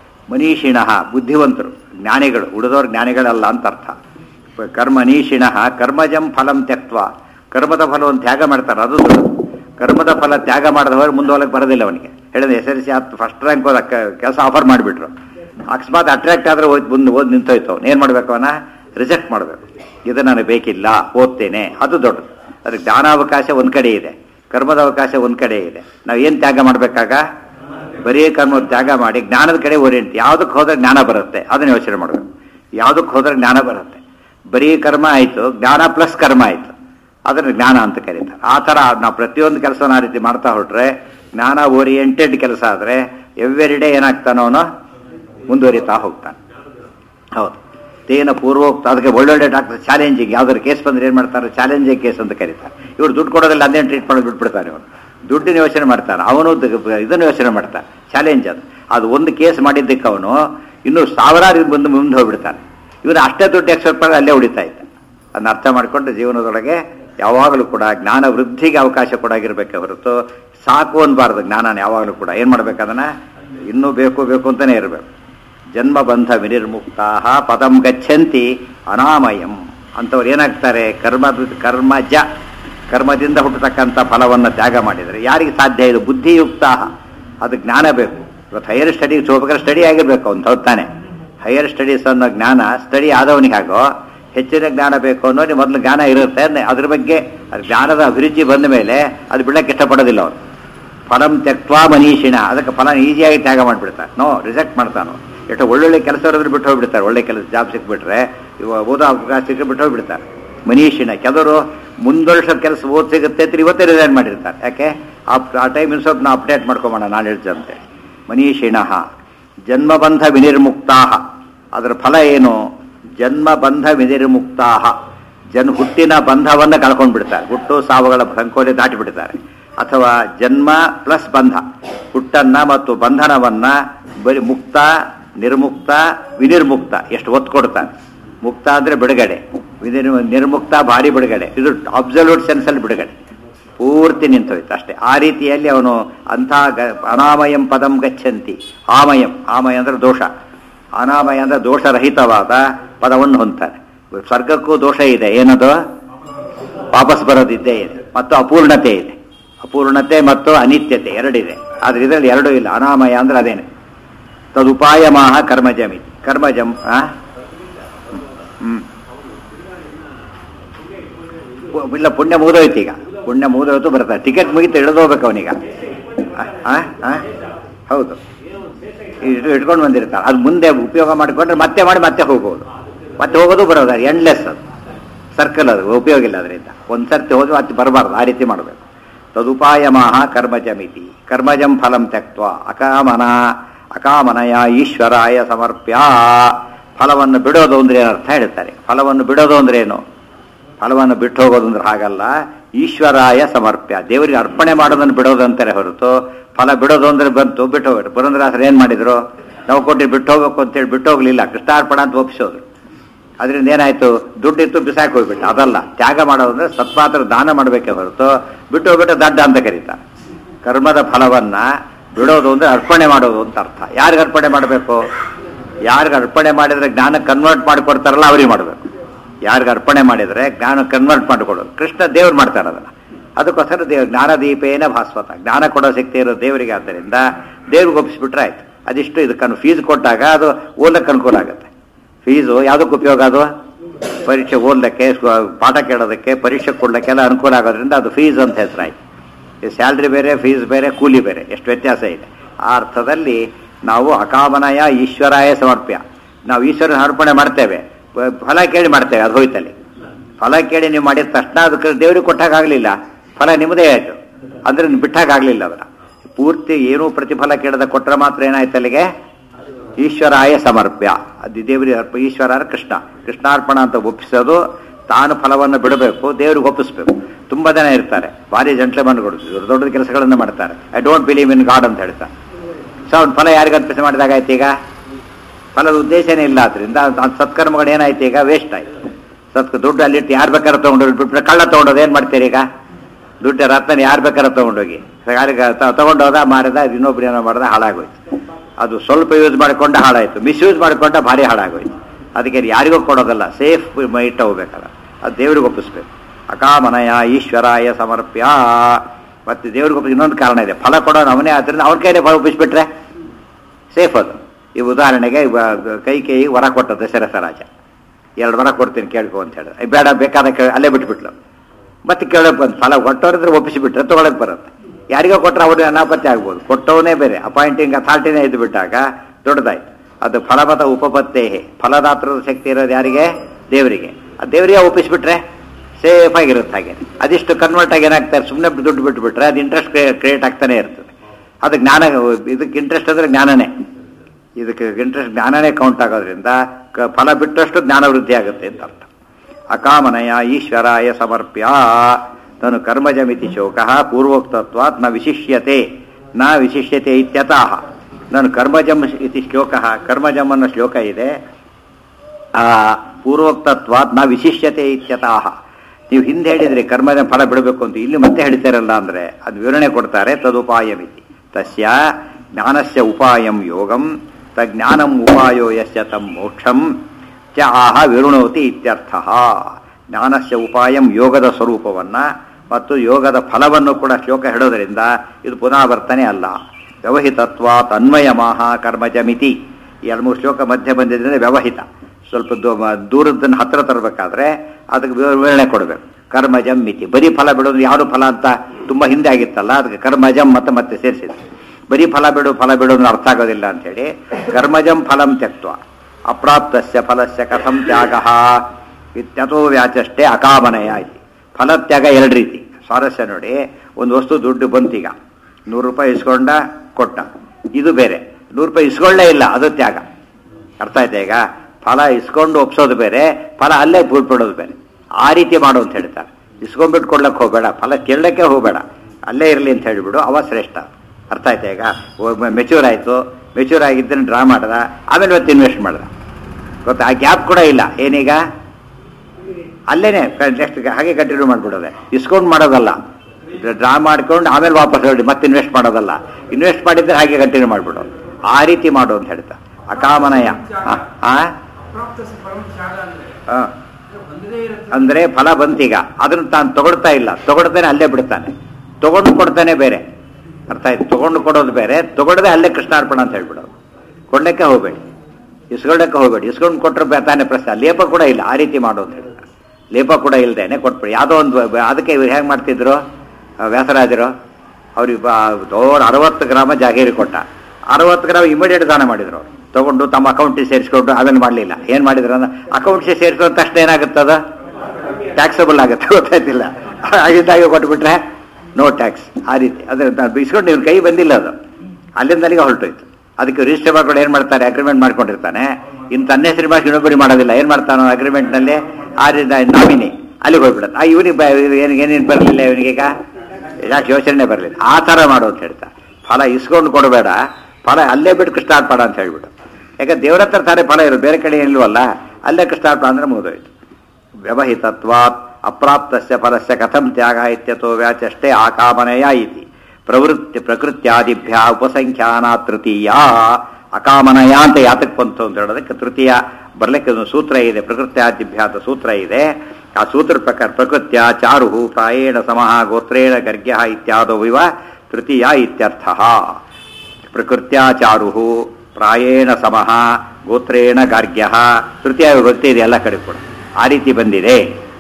ಮನೀಷಿಣಃ ಬುದ್ಧಿವಂತರು ಜ್ಞಾನಿಗಳು ಉಳಿದವರು ಜ್ಞಾನಿಗಳಲ್ಲ ಅಂತ ಅರ್ಥ ಕರ್ಮನೀಷಿಣಃ ಕರ್ಮಜಂ ಫಲಂ ತ್ಯಕ್ವ ಕರ್ಮದ ಫಲವನ್ನು ತ್ಯಾಗ ಮಾಡ್ತಾರೆ ಅದು ದೊಡ್ಡದು ಕರ್ಮದ ಫಲ ತ್ಯಾಗ ಮಾಡಿದವರು ಮುಂದೋಲಕ್ಕೆ ಬರೋದಿಲ್ಲ ಅವನಿಗೆ ಹೇಳಿದ ಎಸ್ ಎಲ್ ಸಿ ಹತ್ತು ಫಸ್ಟ್ ರ್ಯಾಂಕ್ ಹೋದ ಕೆಲಸ ಆಫರ್ ಮಾಡಿಬಿಟ್ರು ಅಕಸ್ಮಾತ್ ಅಟ್ರಾಕ್ಟ್ ಆದರೆ ಓದ್ ಮುಂದೆ ಓದಿ ನಿಂತೋಯ್ತು ಅವ್ನು ಏನು ಮಾಡಬೇಕು ಅವನ ರಿಜೆಕ್ಟ್ ಮಾಡಬೇಕು ಇದು ನನಗೆ ಬೇಕಿಲ್ಲ ಓದ್ತೇನೆ ಅದು ದೊಡ್ಡದು ಅದಕ್ಕೆ ಜ್ಞಾನಾವಕಾಶ ಒಂದು ಕಡೆ ಇದೆ ಕರ್ಮದ ಅವಕಾಶ ಒಂದು ಕಡೆ ಇದೆ ನಾವು ಏನು ತ್ಯಾಗ ಮಾಡಬೇಕಾಗ ಬರೀ ಕರ್ಮ ತ್ಯಾಗ ಮಾಡಿ ಜ್ಞಾನದ ಕಡೆ ಓರಿಯಂಟ್ ಯಾವುದಕ್ಕೆ ಹೋದ್ರೆ ಜ್ಞಾನ ಬರುತ್ತೆ ಅದನ್ನ ಯೋಚನೆ ಮಾಡಬೇಕು ಯಾವುದಕ್ಕೆ ಹೋದ್ರೆ ಜ್ಞಾನ ಬರುತ್ತೆ ಬರೀ ಕರ್ಮ ಆಯಿತು ಜ್ಞಾನ ಪ್ಲಸ್ ಕರ್ಮ ಆಯಿತು ಅದನ್ನು ಜ್ಞಾನ ಅಂತ ಕರೀತಾರೆ ಆ ಥರ ನಾವು ಪ್ರತಿಯೊಂದು ಕೆಲಸನ ಆ ರೀತಿ ಮಾಡ್ತಾ ಹೊರಟ್ರೆ ಜ್ಞಾನ ಓರಿಯೆಂಟೆಡ್ ಕೆಲಸ ಆದರೆ ಎವ್ರಿ ಡೇ ಏನಾಗ್ತಾನೋ ಅವನು ಮುಂದುವರಿತಾ ಹೋಗ್ತಾನೆ ಹೌದು ತೇನ ಪೂರ್ವೋಕ್ತ ಅದಕ್ಕೆ ಒಳ್ಳೊಳ್ಳೆ ಡಾಕ್ಟರ್ ಚಾಲೆಂಜಿಂಗ್ ಯಾವ್ದಾದ್ರು ಕೇಸ್ ಬಂದ್ರೆ ಏನು ಮಾಡ್ತಾರೆ ಚಾಲೆಂಜಿಂಗ್ ಕೇಸ್ ಅಂತ ಕರೀತಾರೆ ಇವ್ರು ದುಡ್ಡು ಕೊಡೋದಿಲ್ಲ ಅದೇನು ಟ್ರೀಟ್ ಮಾಡಿ ಬಿಟ್ಬಿಡ್ತಾನೆ ಇವನು ದುಡ್ಡಿನ ಯೋಚನೆ ಮಾಡ್ತಾನೆ ಅವನು ದ- ಇದನ್ನು ಯೋಚನೆ ಮಾಡ್ತಾನೆ ಚಾಲೆಂಜ್ ಅದು ಅದು ಒಂದು ಕೇಸ್ ಮಾಡಿದ್ದಕ್ಕೆ ಅವನು ಇನ್ನೂ ಸಾವಿರಾರು ಬಂದು ಮುಂದೆ ಹೋಗ್ಬಿಡ್ತಾನೆ ಇವನು ಅಷ್ಟೇ ದುಡ್ಡು ಎಕ್ಸ್ಪೆಕ್ಟ್ ಮಾಡಿ ಅಲ್ಲೇ ಉಳಿತಾ ಇದ್ದ ಅದನ್ನ ಅರ್ಥ ಮಾಡಿಕೊಂಡು ಜೀವನದೊಳಗೆ ಯಾವಾಗಲೂ ಕೂಡ ಜ್ಞಾನ ವೃದ್ಧಿಗೆ ಅವಕಾಶ ಕೊಡಾಗಿರ್ಬೇಕೆ ಹೊರತು ಸಾಕು ಅನ್ಬಾರ್ದು ಜ್ಞಾನನ ಯಾವಾಗಲೂ ಕೂಡ ಏನು ಮಾಡ್ಬೇಕು ಅದನ್ನ ಇನ್ನೂ ಬೇಕು ಬೇಕು ಅಂತಲೇ ಇರಬೇಕು ಜನ್ಮ ಬಂಧ ವಿನಿರ್ಮುಕ್ತಾ ಪದಂ ಗಚ್ಚಂತಿ ಅನಾಮಯಂ ಅಂಥವ್ರು ಏನಾಗ್ತಾರೆ ಕರ್ಮ ಕರ್ಮಜ ಕರ್ಮದಿಂದ ಹುಟ್ಟತಕ್ಕಂಥ ಫಲವನ್ನು ತ್ಯಾಗ ಮಾಡಿದರೆ ಯಾರಿಗೆ ಸಾಧ್ಯ ಇದು ಬುದ್ಧಿಯುಕ್ತ ಅದು ಜ್ಞಾನ ಬೇಕು ಇವತ್ತು ಹೈಯರ್ ಸ್ಟಡೀಸ್ ಹೋಗ್ಬೇಕಾದ್ರೆ ಸ್ಟಡಿ ಆಗಿರ್ಬೇಕು ಅವ್ನು ತಾನೆ ಹೈಯರ್ ಸ್ಟಡೀಸ್ ಅನ್ನೋ ಜ್ಞಾನ ಸ್ಟಡಿ ಆದವನಿಗೆ ಹಾಗೋ ಹೆಚ್ಚಿನ ಜ್ಞಾನ ಬೇಕು ಅನ್ನೋ ಮೊದಲು ಜ್ಞಾನ ಇರುತ್ತೆ ಅದ್ರ ಬಗ್ಗೆ ಅದು ಜ್ಞಾನದ ಅಭಿರುಚಿ ಬಂದ ಮೇಲೆ ಅದು ಬಿಡಕ್ಕೆ ಇಷ್ಟಪಡೋದಿಲ್ಲ ಅವನು ಫಲಂ ತ್ಯಕ್ವಾ ಮನೀಷಿಣ ಅದಕ್ಕೆ ಫಲ ಈಸಿಯಾಗಿ ತ್ಯಾಗ ಮಾಡಿಬಿಡ್ತಾರೆ ನೋ ರಿಜೆಕ್ಟ್ ಮಾಡ್ತಾನೋ ಎಷ್ಟು ಒಳ್ಳೊಳ್ಳೆ ಕೆಲಸ ಇರೋದ್ರು ಬಿಟ್ಟು ಹೋಗ್ಬಿಡ್ತಾರೆ ಒಳ್ಳೆ ಕೆಲಸ ಜಾಬ್ ಸಿಕ್ಬಿಟ್ರೆ ಇವ ಓದೋ ಅವಕಾಶ ಸಿಕ್ಕರೆ ಬಿಟ್ಟು ಹೋಗ್ಬಿಡ್ತಾರೆ ಮನೀಷಿಣ ಕೆಲವರು ಮುಂದೊಳ್ಸ ಕೆಲಸ ಓದ್ ಸಿಗುತ್ತೆ ಅಂತ ಇವತ್ತೇ ರಿಸೈನ್ ಮಾಡಿರ್ತಾರೆ ಯಾಕೆ ಆ ಆ ಟೈಮ್ ಸ್ವಲ್ಪ ನಾವು ಅಪ್ಡೇಟ್ ಮಾಡ್ಕೊಬೋಣ ನಾಲೆಡ್ಜ್ ಅಂತೇಳಿ ಮನೀಷಿಣ ಜನ್ಮಬಂಧ ವಿನಿರ್ಮುಕ್ತಾ ಅದರ ಫಲ ಏನು ಜನ್ಮಬಂಧ ವಿನಿರ್ಮುಕ್ತಾ ಜನ್ ಹುಟ್ಟಿನ ಬಂಧವನ್ನು ಕಳ್ಕೊಂಡು ಬಿಡ್ತಾರೆ ಹುಟ್ಟು ಸಾವುಗಳ ಸಂಕೋಲೆ ದಾಟಿ ಬಿಡ್ತಾರೆ ಅಥವಾ ಜನ್ಮ ಪ್ಲಸ್ ಬಂಧ ಹುಟ್ಟನ್ನ ಮತ್ತು ಬಂಧನವನ್ನ ಬರೀ ಮುಕ್ತ ನಿರ್ಮುಕ್ತ ವಿನಿರ್ಮುಕ್ತ ಎಷ್ಟು ಒತ್ತು ಕೊಡ್ತಾನೆ ಮುಕ್ತ ಅಂದ್ರೆ ಬಿಡುಗಡೆ ವಿನಿರ್ ನಿರ್ಮುಕ್ತ ಭಾರಿ ಬಿಡುಗಡೆ ಇದು ಅಬ್ಸಲ್ಯೂಟ್ ಸೆನ್ಸಲ್ಲಿ ಬಿಡುಗಡೆ ಪೂರ್ತಿ ನಿಂತೋಯ್ತು ಅಷ್ಟೇ ಆ ರೀತಿಯಲ್ಲಿ ಅವನು ಅಂಥ ಗ- ಅನಾಮಯಂ ಪದಂ ಗಚ್ಚಂತಿ ಆಮಯಂ ಆಮಯ ಅಂದ್ರೆ ದೋಷ ಅನಾಮಯ ಅಂದ್ರೆ ದೋಷರಹಿತವಾದ ಪದವನ್ನು ಹೊಂದ್ತಾನೆ ಸ್ವರ್ಗಕ್ಕೂ ದೋಷ ಇದೆ ಏನದು ವಾಪಸ್ ಬರೋದಿದ್ದೇ ಇದೆ ಮತ್ತು ಅಪೂರ್ಣತೆ ಇದೆ ಅಪೂರ್ಣತೆ ಮತ್ತು ಅನಿತ್ಯತೆ ಎರಡಿದೆ ಆದ್ರೆ ಇದರಲ್ಲಿ ಎರಡೂ ಇಲ್ಲ ಅನಾಮಯ ಅಂದ್ರೆ ಅದೇನೆ ತದುಪಾಯಮಾಹ ಕರ್ಮಜಮಿ ಕರ್ಮಜಂ ಆ? ಹ್ಮ್ ಪು- ಇಲ್ಲ ಪುಣ್ಯ ಮುಗಿದೋಯ್ತು ಈಗ ಪುಣ್ಯ ಮುಗಿದೋಯ್ತು ಬರ್ತಾರೆ ಟಿಕೆಟ್ ಮುಗಿತು ಇಳಿದೋಗ್ಬೇಕು ಅವನೀಗ ಆ? ಆ? ಆ? ಹೌದು ಇಟ್ಟು ಇಟ್ಕೊಂಡು ಬಂದಿರ್ತಾರೆ ಅದು ಮುಂದೆ ಉಪಯೋಗ ಮಾಡಿಕೊಂಡ್ರೆ ಮತ್ತೆ ಮಾಡಿ ಮತ್ತೆ ಹೋಗ್ಬೋದು ಮತ್ತೆ ಹೋಗೋದು ಬರೋದು ಎಂಡ್ಲೆಸ್ ಅದು ಸರ್ಕಲ್ ಅದು ಉಪಯೋಗ ಇಲ್ಲ ಅದರಿಂದ ಒಂದು ಸರ್ತಿ ಹೋದ್ರೆ ಮತ್ತೆ ಬರಬಾರ್ದು ಆ ರೀತಿ ಮಾಡಬೇಕು ತದುಪಾಯಮಾಹ ಕರ್ಮಜಮಿತಿ ಕರ್ಮಜಂ ಫಲಂ ತ್ಯಕ್ತ್ವ ಅಕಾಮನ ಅಕಾಮನಯ ಈಶ್ವರಾಯ ಸಮರ್ಪ್ಯ ಫಲವನ್ನು ಬಿಡೋದು ಅಂದ್ರೆ ಏನು ಅರ್ಥ ಹೇಳ್ತಾರೆ ಫಲವನ್ನು ಬಿಡೋದು ಅಂದ್ರೆ ಏನು ಫಲವನ್ನು ಬಿಟ್ಟು ಹೋಗೋದು ಅಂದ್ರೆ ಹಾಗಲ್ಲ ಈಶ್ವರಾಯ ಸಮರ್ಪ್ಯ ದೇವರಿಗೆ ಅರ್ಪಣೆ ಮಾಡೋದನ್ನು ಬಿಡೋದು ಅಂತಾರೆ ಹೊರತು ಫಲ ಬಿಡೋದು ಅಂದ್ರೆ ಬಂತು ಬಿಟ್ಟು ಹೋಗ್ಬಿಟ್ಟು ಪುರಂದರಾಸರು ಏನು ಮಾಡಿದ್ರು ನಾವು ಕೊಟ್ಟು ಬಿಟ್ಟು ಹೋಗ್ಬೇಕು ಅಂತೇಳಿ ಬಿಟ್ಟು ಹೋಗ್ಲಿಲ್ಲ ಕೃಷ್ಣಾರ್ಪಣ ಅಂತ ಒಪ್ಪಿಸೋದು ಅದರಿಂದ ಏನಾಯ್ತು ದುಡ್ಡಿತ್ತು ಬಿಸಾಕಿ ಹೋಗ್ಬಿಟ್ಟು ಅದಲ್ಲ ತ್ಯಾಗ ಮಾಡೋದು ಅಂದ್ರೆ ಸತ್ಪಾತ್ರ ದಾನ ಮಾಡಬೇಕೆ ಹೊರತು ಬಿಟ್ಟು ಹೋಗ್ಬಿಟ್ಟು ದಡ್ಡ ಅಂತ ಕರೀತಾರೆ ಕರ್ಮದ ಫಲವನ್ನ ಬಿಡೋದು ಅಂದ್ರೆ ಅರ್ಪಣೆ ಮಾಡೋದು ಅಂತ ಅರ್ಥ ಯಾರಿಗೆ ಅರ್ಪಣೆ ಮಾಡಬೇಕು ಯಾರಿಗೆ ಅರ್ಪಣೆ ಮಾಡಿದ್ರೆ ಜ್ಞಾನ ಕನ್ವರ್ಟ್ ಮಾಡಿಕೊಡ್ತಾರಲ್ಲ ಅವ್ರಿಗೆ ಮಾಡಬೇಕು ಯಾರಿಗೆ ಅರ್ಪಣೆ ಮಾಡಿದ್ರೆ ಜ್ಞಾನ ಕನ್ವರ್ಟ್ ಮಾಡಿಕೊಡೋದು ಕೃಷ್ಣ ದೇವ್ರು ಮಾಡ್ತಾರೆ ಅದನ್ನ ಅದಕ್ಕೋಸ್ಕರ ದೇವ್ ಜ್ಞಾನದೀಪೇನ ಭಾಸ್ವತ ಜ್ಞಾನ ಕೊಡೋ ಶಕ್ತಿ ಇರೋ ದೇವರಿಗೆ ಆದ್ದರಿಂದ ದೇವ್ರಿಗೆ ಒಪ್ಪಿಸ್ಬಿಟ್ರೆ ಆಯ್ತು ಅದಿಷ್ಟು ಇದಕ್ಕನ್ನು ಫೀಸ್ ಕೊಟ್ಟಾಗ ಅದು ಓದಕ್ಕೆ ಅನುಕೂಲ ಆಗುತ್ತೆ ಫೀಸು ಯಾವುದಕ್ಕೆ ಉಪಯೋಗ ಅದು ಪರೀಕ್ಷೆ ಓದಲಿಕ್ಕೆ ಪಾಠ ಕೇಳೋದಕ್ಕೆ ಪರೀಕ್ಷೆ ಕೊಡ್ಲಿಕ್ಕೆಲ್ಲ ಅನುಕೂಲ ಆಗೋದ್ರಿಂದ ಅದು ಫೀಸ್ ಅಂತ ಹೆಸರಾಯ್ತು ಈ ಸ್ಯಾಲ್ರಿ ಬೇರೆ ಫೀಸ್ ಬೇರೆ ಕೂಲಿ ಬೇರೆ ಎಷ್ಟು ವ್ಯತ್ಯಾಸ ಇದೆ ಆ ಅರ್ಥದಲ್ಲಿ ನಾವು ಅಕಾಮನಯ ಈಶ್ವರಾಯ ಸಮರ್ಪ್ಯ ನಾವು ಈಶ್ವರನ ಅರ್ಪಣೆ ಮಾಡ್ತೇವೆ ಪ- ಫಲ ಕೇಳಿ ಮಾಡ್ತೇವೆ ಅದು ಹೋಯ್ತಲ್ಲಿ ಫಲ ಕೇಳಿ ನೀವು ಮಾಡಿದ ತಕ್ಷಣ ಅದಕ್ಕೆ ದೇವ್ರಿಗೆ ಕೊಟ್ಟಾಗಲಿಲ್ಲ ಫಲ ನಿಮ್ಮದೇ ಆಯಿತು ಅಂದ್ರೆ ನೀವು ಬಿಟ್ಟಾಗಲಿಲ್ಲ ಅದನ್ನ ಪೂರ್ತಿ ಏನೂ ಪ್ರತಿಫಲ ಕೇಳದ ಕೊಟ್ಟರೆ ಮಾತ್ರ ಏನಾಯ್ತು ಅಲ್ಲಿಗೆ ಈಶ್ವರಾಯ ಸಮರ್ಪ್ಯ ಅದು ದೇವರಿಗೆ ಅರ್ಪ ಈಶ್ವರ ಕೃಷ್ಣ ಕೃಷ್ಣಾರ್ಪಣ ಅಂತ ಒಪ್ಪಿಸೋದು ತಾನು ಫಲವನ್ನು ಬಿಡಬೇಕು ದೇವ್ರಿಗೆ ಒಪ್ಪಿಸ್ಬೇಕು ತುಂಬಾ ಜನ ಇರ್ತಾರೆ ಭಾರಿ ಜಂಟ್ಲೆಮನ್ಗಳು ದೊಡ್ಡ ದೊಡ್ಡ ಕೆಲಸಗಳನ್ನು ಮಾಡ್ತಾರೆ I don't believe in God ಅಂತ ಹೇಳ್ತಾರೆ ಸೊ ಅವ್ನ ಫಲ ಯಾರಿಗೆ ಅರ್ಪಿಸಿ ಮಾಡಿದಾಗ ಆಯ್ತು ಈಗ ಫಲದ ಉದ್ದೇಶನೇ ಇಲ್ಲ ಆದ್ರಿಂದ ಆ ಸತ್ಕರ್ಮಗಳು ಏನಾಯ್ತು ಈಗ ವೇಸ್ಟ್ ಆಯ್ತು ಸತ್ ದುಡ್ಡು ಅಲ್ಲಿಟ್ಟು ಯಾರು ಬೇಕಾದ್ರೆ ತೊಗೊಂಡೋಗಿ ಬಿಟ್ಬಿಟ್ರೆ ಕಳ್ಳ ತೊಗೊಂಡೋದು ಏನು ಮಾಡ್ತೀರಿ ಈಗ ದುಡ್ಡು ರತ್ನ ಯಾರು ಬೇಕಾದ್ರೆ ತೊಗೊಂಡೋಗಿ ಯಾರಿಗೆ ತ- ತಗೊಂಡೋದ ಮಾರಿದ ಇನ್ನೊಬ್ರು ಏನೋ ಮಾಡ್ದ ಹಾಳಾಗೋಯ್ತು ಅದು ಸ್ವಲ್ಪ ಯೂಸ್ ಮಾಡಿಕೊಂಡು ಹಾಳಾಯ್ತು ಮಿಸ್ಯೂಸ್ ಮಾಡಿಕೊಂಡ ಭಾರಿ ಹಾಳಾಗೋಯ್ತು ಅದಕ್ಕೆ ಯಾರಿಗೂ ಕೊಡೋದಲ್ಲ ಸೇಫ್ ಇಟ್ಟು ಹೋಗ್ಬೇಕಲ್ಲ ಅದು ದೇವ್ರಿಗೆ ಒಪ್ಪಿಸ್ಬೇಕು ಅಕಾಮನಯ ಈಶ್ವರಾಯ ಸಮರ್ಪ್ಯ ಮತ್ತೆ ದೇವ್ರಿಗೆ ಒಪ್ಪಿಸ್ ಇನ್ನೊಂದು ಕಾರಣ ಇದೆ ಫಲ ಕೊಡೋನು ಅವನೇ ಆದ್ರಿಂದ ಅವನ ಕೈಲೇ ಫಲ ಒಪ್ಪಿಸ್ಬಿಟ್ರೆ ಸೇಫ್ ಅದು ಈ ಉದಾಹರಣೆಗೆ ಇವ- ಕೈ ಕೈ ವರ ಕೊಟ್ಟ ದಶರಥ ರಾಜ ಎರಡು ವರ ಕೊಡ್ತೀನಿ ಕೇಳ್ಕೊ ಅಂತ ಹೇಳಿದ್ರೆ "ಏ, ಬೇಡ ಬೇಕಾದ ಕೇಳಿ ಅಲ್ಲೇ ಬಿಟ್ಬಿಟ್ಲು ಮತ್ತೆ ಕೇಳಕ್ ಬಂದು ಫಲ ಕೊಟ್ಟವ್ರಿದ್ರೆ ಒಪ್ಪಿಸಿಬಿಟ್ರೆ ತೊಗೊಳಕ್ ಬರುತ್ತೆ ಯಾರಿಗೋ ಕೊಟ್ಟರೆ ಅವ್ರು ಅನಾಪತ್ತಿ ಆಗ್ಬೋದು ಕೊಟ್ಟವನೇ ಬೇರೆ ಅಪಾಯಿಂಟಿಂಗ್ ಅಥಾರಿಟಿನೇ ಇದ್ದು ಬಿಟ್ಟಾಗ ದೊಡ್ಡದಾಯ್ತು ಅದು ಫಲಮತ ಉಪಪತ್ತೇ ಫಲದಾತ್ರದ ಶಕ್ತಿ ಇರೋದು ಯಾರಿಗೆ ದೇವರಿಗೆ ಆ ದೇವರಿಗೆ ಒಪ್ಪಿಸ್ಬಿಟ್ರೆ ಸೇಫ್ ಆಗಿರುತ್ತೆ ಹಾಗೆ ಅದಿಷ್ಟು ಕನ್ವರ್ಟ್ ಆಗಿ ಏನಾಗ್ತಾರೆ ಸುಮ್ಮನೆ ದುಡ್ಡು ಬಿಟ್ಬಿಟ್ರೆ ಅದು ಇಂಟ್ರೆಸ್ಟ್ ಕ್ರಿಯೇಟ್ ಆಗ್ತಾನೆ ಇರ್ತದೆ ಅದು ಜ್ಞಾನ ಇದಕ್ಕೆ ಇಂಟ್ರೆಸ್ಟ್ ಅಂದ್ರೆ ಜ್ಞಾನನೇ ಇದಕ್ಕೆ ಇಂಟ್ರೆಸ್ಟ್ ಜ್ಞಾನನೇ ಕೌಂಟ್ ಆಗೋದ್ರಿಂದ ಕ- ಫಲ ಬಿಟ್ಟಷ್ಟು ಜ್ಞಾನ ವೃದ್ಧಿ ಆಗುತ್ತೆ ಅಂತ ಅರ್ಥ ಅಕಾಮನಯ ಈಶ್ವರಾಯ ಸಮರ್ಪ್ಯ ತನು ಕರ್ಮಜಮಿತಿ ಶೋಕ ಪೂರ್ವೋಕ್ತತ್ವಾತ್ ನ ವಿಶಿಷ್ಯತೆ ನ ವಿಶಿಷ್ಯತೆ ಇತ್ಯತಃ ನಾನು ಕರ್ಮಜಂ ಇತಿ ಶ್ಲೋಕ ಕರ್ಮಜಂ ಅನ್ನೋ ಶ್ಲೋಕ ಇದೆ ಆ ಪೂರ್ವೋಕ್ತತ್ವಾತ್ ನ ವಿಶಿಷ್ಯತೆ ಇತ್ಯತಃ ನೀವು ಹಿಂದೆ ಹೇಳಿದ್ರಿ ಕರ್ಮದ ಫಲ ಬಿಡಬೇಕು ಅಂತ ಇಲ್ಲಿ ಮತ್ತೆ ಹೇಳ್ತಾರಲ್ಲ ಅಂದ್ರೆ ಅದು ವಿವರಣೆ ಕೊಡ್ತಾರೆ ತದುಪಾಯಮಿತಿ ತಸ್ಯ ಜ್ಞಾನಸ್ಯ ಉಪಾಯಂ ಯೋಗಂ ತಜ್ಞಾನಂ ಉಪಾಯೋ ಯಸ್ಯ ತಂ ಮೋಕ್ಷಂ ಚ ಆಹ ವಿರುಣೋತಿ ಇತ್ಯರ್ಥ ಜ್ಞಾನಸ್ಯ ಉಪಾಯಂ ಯೋಗದ ಸ್ವರೂಪವನ್ನ ಮತ್ತು ಯೋಗದ ಫಲವನ್ನು ಕೂಡ ಶ್ಲೋಕ ಹೇಳೋದರಿಂದ ಇದು ಪುನರಾವರ್ತನೆ ಅಲ್ಲ ವ್ಯವಹಿತತ್ವ ತನ್ಮಯಮಾಹ ಕರ್ಮಜಮಿತಿ ಈ ಎರಡು ಮೂರು ಶ್ಲೋಕ ಮಧ್ಯೆ ಬಂದಿದ್ದರಿಂದ ವ್ಯವಹಿತ ಸ್ವಲ್ಪ ದೂ- ದೂರದನ್ನ ಹತ್ರ ತರಬೇಕಾದ್ರೆ ಅದಕ್ಕೆ ವಿವ- ವಿವರಣೆ ಕೊಡಬೇಕು ಕರ್ಮಜಂ ಮಿತಿ ಬರೀ ಫಲ ಬಿಡೋದು ಯಾವುದು ಫಲ ಅಂತ ತುಂಬಾ ಹಿಂದೆ ಆಗಿತ್ತಲ್ಲ ಅದಕ್ಕೆ ಕರ್ಮಜಂ ಮತ್ತೆ ಮತ್ತೆ ಸೇರಿಸಿದ್ರು ಬರೀ ಫಲ ಬಿಡು ಫಲ ಬಿಡೋದು ಅರ್ಥ ಆಗೋದಿಲ್ಲ ಅಂತೇಳಿ ಕರ್ಮಜಂ ಫಲಂ ತ್ಯಕ್ತ್ವ ಅಪ್ರಾಪ್ತಸ್ಯ ಫಲಸ್ಯ ಕಥಂ ತ್ಯಾಗ ಇತ್ಯಥೋ ವ್ಯಾಚಷ್ಟೇ ಅಕಾಮನಯ ಇತಿ ಫಲತ್ಯಾಗ ಎರಡು ರೀತಿ ಸ್ವಾರಸ್ಯ ನೋಡಿ ಒಂದು ವಸ್ತು ದುಡ್ಡು ಬಂತೀಗ ನೂರು ರೂಪಾಯಿ ಇಸ್ಕೊಂಡ ಕೊಟ್ಟ ಇದು ಬೇರೆ ನೂರು ರೂಪಾಯಿ ಇಸ್ಕೊಳ್ಳೇ ಇಲ್ಲ ಅದು ತ್ಯಾಗ ಅರ್ಥ ಆಯ್ತಾ ಈಗ ಫಲ ಇಸ್ಕೊಂಡು ಒಪ್ಸೋದು ಬೇರೆ ಫಲ ಅಲ್ಲೇ ಬಿಟ್ಬಿಡೋದು ಬೇರೆ ಆ ರೀತಿ ಮಾಡು ಅಂತ ಹೇಳ್ತಾರೆ ಇಸ್ಕೊಂಡ್ಬಿಟ್ಟು ಕೊಡ್ಲಕ್ಕೆ ಹೋಗಬೇಡ ಫಲ ಕೇಳಕ್ಕೆ ಹೋಗಬೇಡ ಅಲ್ಲೇ ಇರಲಿ ಅಂತ ಹೇಳಿಬಿಡು ಅವ ಶ್ರೇಷ್ಠ ಅರ್ಥ ಆಯ್ತಾ ಈಗ ಮೆಚೂರ್ ಆಯಿತು ಮೆಚೂರ್ ಆಗಿದ್ದನ್ನು ಡ್ರಾ ಮಾಡ್ದ ಆಮೇಲೆ ಮತ್ತೆ ಇನ್ವೆಸ್ಟ್ ಮಾಡ್ದ ಗೊತ್ತಾ ಆ ಗ್ಯಾಪ್ ಕೂಡ ಇಲ್ಲ ಏನೀಗ ಅಲ್ಲೇನೆ ನೆಕ್ಸ್ಟ್ ಹಾಗೆ ಕಂಟಿನ್ಯೂ ಮಾಡ್ಬಿಡೋದೆ ಇಸ್ಕೊಂಡು ಮಾಡೋದಲ್ಲ ಡ್ರಾ ಮಾಡ್ಕೊಂಡು ಆಮೇಲೆ ವಾಪಸ್ ಹೊರಡಿ ಮತ್ತೆ ಇನ್ವೆಸ್ಟ್ ಮಾಡೋದಲ್ಲ ಇನ್ವೆಸ್ಟ್ ಮಾಡಿದ್ರೆ ಹಾಗೆ ಕಂಟಿನ್ಯೂ ಮಾಡ್ಬಿಡೋದು ಆ ರೀತಿ ಮಾಡು ಅಂತ ಹೇಳ್ತಾ ಅಕಾಮನಯ ಆ, ಆ? ಅಪ್ರಾಪ್ತ ಪರಮ ತ್ಯಾಗ ಅಂದ್ರೆ ಆ. ಬಂದದೇ ಇರುತ್ತೆ ಅಂದ್ರೆ ಫಲ ಬಂತೀಗ ಅದನ್ನ ತಾನು ತಗೊಳ್ತಾ ಇಲ್ಲ ತಗೊಳ್ತಾನೆ ಅಲ್ಲೇ ಬಿಡ್ತಾನೆ ತಗೊಂಡು ಕೊಡ್ತಾನೆ ಬೇರೆ ಅರ್ಥ ಆಯ್ತು ತಗೊಂಡು ಕೊಡೋದು ಬೇರೆ ತಗೊಳ್ಳದೆ ಅಲ್ಲೇ ಕೃಷ್ಣಾರ್ಪಣ ಅಂತ ಹೇಳ್ಬಿಡೋದು ಕೊಡ್ಲಿಕ್ಕೆ ಹೋಗ್ಬೇಡಿ ಇಸ್ಕೊಳ್ಳಕ್ಕೆ ಹೋಗ್ಬೇಡಿ ಇಸ್ಕೊಂಡು ಕೊಟ್ಟರೆ ಬೇ- ತಾನೇ ಪ್ರಶ್ನೆ ಲೇಪ ಕೂಡ ಇಲ್ಲ ಆ ರೀತಿ ಮಾಡು ಅಂತ ಹೇಳ್ತಾರೆ ಲೇಪ ಕೂಡ ಇಲ್ದೇನೆ ಕೊಟ್ಬಿಡಿ ಯಾವುದೋ ಒಂದು ಬ- ಅದಕ್ಕೆ ಇವ್ರು ಹೇಗೆ ಮಾಡ್ತಿದ್ರು ಆ, ವ್ಯಾಸರಾಜರು ಅವ್ರಿಗೆ ಬ- ದೊಡ್ಡ ಅರವತ್ತು ಗ್ರಾಮ ಜಾಗೀರಿ ಕೊಟ್ಟ ಅರವತ್ತು ಗ್ರಾಮ ಇಮಿಡಿಯೇಟ್ ದಾನ ಮಾಡಿದ್ರು ಅವ್ರು ತಗೊಂಡು ತಮ್ಮ ಅಕೌಂಟಿಗೆ ಸೇರಿಸ್ಕೊಂಡು ಅದನ್ನು ಮಾಡಲಿಲ್ಲ ಏನು ಮಾಡಿದ್ರು ಅಂದ್ರೆ ಅಕೌಂಟ್ಗೆ ಸೇರಿಸಿದ ತಕ್ಷಣ ಏನಾಗುತ್ತದ ಟ್ಯಾಕ್ಸಬಲ್ ಆಗುತ್ತೆ ಗೊತ್ತಾಯ್ತಿಲ್ಲ ಆಗಿದ್ದಾಗೆ ಕೊಟ್ಬಿಟ್ರೆ ನೋ ಟ್ಯಾಕ್ಸ್ ಆ ರೀತಿ ಅದೇ ನಾನು ಇಸ್ಕೊಂಡು ಇವ್ರ ಕೈ ಬಂದಿಲ್ಲ ಅದು ಅಲ್ಲಿಂದ ಅಲ್ಲಿಗೆ ಹೊರಟೋಯ್ತು ಅದಕ್ಕೆ ರಿಜಿಸ್ಟರ್ ಮಾಡ್ಕೊಂಡು ಏನು ಮಾಡ್ತಾರೆ ಅಗ್ರಿಮೆಂಟ್ ಮಾಡ್ಕೊಂಡಿರ್ತಾನೆ ಇನ್ನು ತನ್ನ ಹೆಸರು ಮಾಡಿ ಇನ್ನೊಬ್ಬರಿ ಮಾಡೋದಿಲ್ಲ ಏನು ಮಾಡ್ತಾನೋ ಅಗ್ರಿಮೆಂಟ್ನಲ್ಲಿ ಆ ರೀತಿ ನಾಮಿನಿ ಅಲ್ಲಿಗೆ ಹೋಗ್ಬಿಡುತ್ತೆ ಆ ಇವನಿಗೆ ಏನು ಏನೇನು ಬರಲಿಲ್ಲ ಇವನಿಗೀಗ ಯಾಕೆ ಯೋಚನೆ ಬರಲಿಲ್ಲ ಆ ಥರ ಮಾಡು ಅಂತ ಹೇಳ್ತಾ ಫಲ ಇಸ್ಕೊಂಡು ಕೊಡಬೇಡ ಫಲ ಅಲ್ಲೇ ಬಿಟ್ಟು ಕೃಷ್ಣಾರ್ಪಣ ಅಂತ ಹೇಳ್ಬಿಟ್ಟು ಯಾಕೆ ದೇವ್ರ ಹತ್ರ ತಾನೇ ಫಲ ಇರೋದು ಬೇರೆ ಕಡೆ ಇಲ್ವಲ್ಲ ಅಲ್ಲೇ ಕೃಷ್ಣಾರ್ಪಣ ಅಂದ್ರೆ ಮುಗಿದೋಯ್ತು ವ್ಯವಹಿತತ್ವಾತ್ ಅಪ್ರಾಪ್ತಸ್ಯ ಫಲಸ್ಯ ಕಥಂ ತ್ಯಾಗ ಇತ್ಯತೋ ವ್ಯಾಚಷ್ಟೇ ಆಕಾಮನೆಯ ಇತಿ ಪ್ರವೃತ್ತಿ ಪ್ರಕೃತ್ಯಾದಿಭ್ಯ ಉಪಸಂಖ್ಯಾನ ತೃತೀಯ ಅಕಾಮನಯ ಅಂತ ಯಾತಕ್ ಬಂತು ಅಂತ ಹೇಳೋದಕ್ಕೆ ತೃತೀಯ ಬರ್ಲಿಕ್ಕೆ ಒಂದು ಸೂತ್ರ ಇದೆ ಪ್ರಕೃತ್ಯಾದಿಭ್ಯ ಅಂತ ಸೂತ್ರ ಇದೆ ಆ ಸೂತ್ರ ಪ್ರಕಾರ ಪ್ರಕೃತ್ಯ ಚಾರು ಪ್ರಾಯೇಣ ಸಮಃ ಗೋತ್ರೇಣ ಗರ್ಗ್ಯ ಇತ್ಯಾದವಿವ ತೃತೀಯ ಇತ್ಯರ್ಥ ಪ್ರಕೃತ್ಯ ಚಾರು ಪ್ರಾಯೇಣ ಸಮಃ ಗೋತ್ರೇಣ ಗಾರ್ಗ್ಯ ತೃತೀಯ ವಿಭಕ್ತಿ ಇದೆ ಎಲ್ಲ ಕಡೆ ಕೂಡ ಆ ರೀತಿ ಬಂದಿದೆ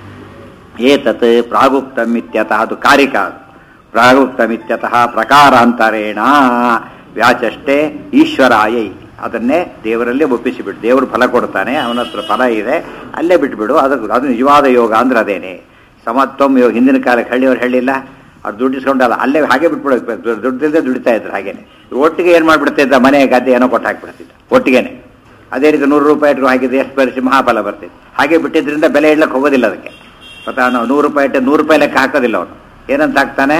ಏತತ್ ಪ್ರಾಗುಕ್ತಮಿತ್ಯತಃ ಅದು ಕಾರಿಕ ಅದು. ಪ್ರಾಗುಕ್ತಮಿತ್ಯತಃ ಪ್ರಕಾರಾಂತರೇಣ ವ್ಯಾಚಷ್ಟೇ ಈಶ್ವರಾಯ ಇತಿ. ಅದನ್ನೇ ದೇವರಲ್ಲೇ ಒಪ್ಪಿಸಿಬಿಡು ದೇವರು ಫಲ ಕೊಡ್ತಾನೆ ಅವನ ಹತ್ರ ಫಲ ಇದೆ ಅಲ್ಲೇ ಬಿಟ್ಬಿಡು ಅದು ಅದು ನಿಜವಾದ ಯೋಗ ಅಂದ್ರೆ ಅದೇನೆ ಸಮತ್ವಂ ಯೋಗ ಹಿಂದಿನ ಕಾಲಕ್ಕೆ ಹಳ್ಳಿಯವ್ರು ಹೇಳಿಲ್ಲ ಅವ್ರು ದುಡ್ಡಿಸ್ಕೊಂಡಲ್ಲ ಅಲ್ಲೇ ಹಾಗೆ ಬಿಟ್ಬಿಡೋದು ದುಡ್ಡಿಲ್ಲದೆ ದುಡಿತಾ ಇದ್ರು ಹಾಗೇನೆ ಒಟ್ಟಿಗೆ ಏನು ಮಾಡ್ಬಿಡ್ತಿದ್ದ ಮನೆ ಗದ್ದೆ ಏನೋ ಕೊಟ್ಟು ಹಾಕ್ಬಿಡ್ತಿದ್ದ ಒಟ್ಟಿಗೆನೆ ಅದೇ ರೀತಿ ನೂರು ರೂಪಾಯಿ ಇಟ್ಕೊಂಡು ಹಾಕಿದ್ರೆ ಎಷ್ಟು ಪರಿಸಿ ಮಹಾಫಲ ಬರ್ತಿತ್ತು ಹಾಗೆ ಬಿಟ್ಟಿದ್ರಿಂದ ಬೆಲೆ ಇಡ್ಲಕ್ಕೆ ಹೋಗೋದಿಲ್ಲ ಅದಕ್ಕೆ ಗೊತ್ತಾ ನಾವು ನೂರು ರೂಪಾಯಿ ಇಟ್ಟು ನೂರು ರೂಪಾಯಿ ಲೆಕ್ಕ ಹಾಕೋದಿಲ್ಲ ಅವನು ಏನಂತ ಹಾಕ್ತಾನೆ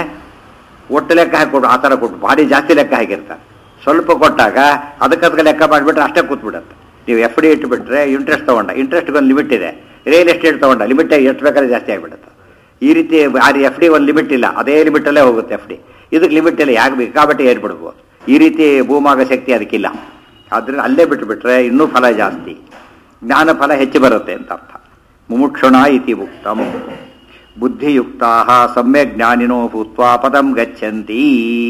ಒಟ್ಟು ಲೆಕ್ಕ ಹಾಕೊಡು ಆ ಥರ ಕೊಟ್ಟು ಭಾರಿ ಜಾಸ್ತಿ ಲೆಕ್ಕ ಹಾಕಿರ್ತಾನೆ ಸ್ವಲ್ಪ ಕೊಟ್ಟಾಗ ಅದಕ್ಕೆ ಲೆಕ್ಕ ಮಾಡಿಬಿಟ್ರೆ ಅಷ್ಟೇ ಕೂತ್ಬಿಡುತ್ತೆ ನೀವು ಎಫ್ ಡಿ ಇಟ್ಬಿಟ್ರೆ ಇಂಟ್ರೆಸ್ಟ್ ತೊಗೊಂಡ ಇಂಟ್ರೆಸ್ಟ್ಗೆ ಒಂದು ಲಿಮಿಟ್ ಇದೆ ರಿಯಲ್ ಎಸ್ಟೇಟ್ ತೊಗೊಂಡ ಲಿಮಿಟ್ ಎಷ್ಟು ಬೇಕಾದ್ರೆ ಜಾಸ್ತಿ ಆಗಿಬಿಡುತ್ತೆ ಈ ರೀತಿ ಆ ಎಫ್ ಡಿ ಒಂದು ಲಿಮಿಟ್ ಇಲ್ಲ ಅದೇ ಲಿಮಿಟಲ್ಲೇ ಹೋಗುತ್ತೆ ಎಫ್ ಡಿ ಇದಕ್ಕೆ ಲಿಮಿಟ್ ಇಲ್ಲ ಯಾಕೆ ಬೇಕಾಬಟ್ಟೆ ಏರ್ಬಿಡ್ಬೋದು ಈ ರೀತಿ ಭೂಮಾಗ ಶಕ್ತಿ ಅದಕ್ಕಿಲ್ಲ ಆದ್ರಿಂದ ಅಲ್ಲೇ ಬಿಟ್ಟುಬಿಟ್ರೆ ಇನ್ನೂ ಫಲ ಜಾಸ್ತಿ ಜ್ಞಾನ ಫಲ ಹೆಚ್ಚು ಬರುತ್ತೆ ಅಂತ ಅರ್ಥ ಮುಮುಕ್ಷುಣ ಇತಿ ಉಕ್ತಂ ಬುದ್ಧಿಯುಕ್ತಾ ಸಮ್ಯಕ್ ಜ್ಞಾನಿನೋ ಭೂತ್ವ ಪದಂ ಗಚ್ಚಂತಿ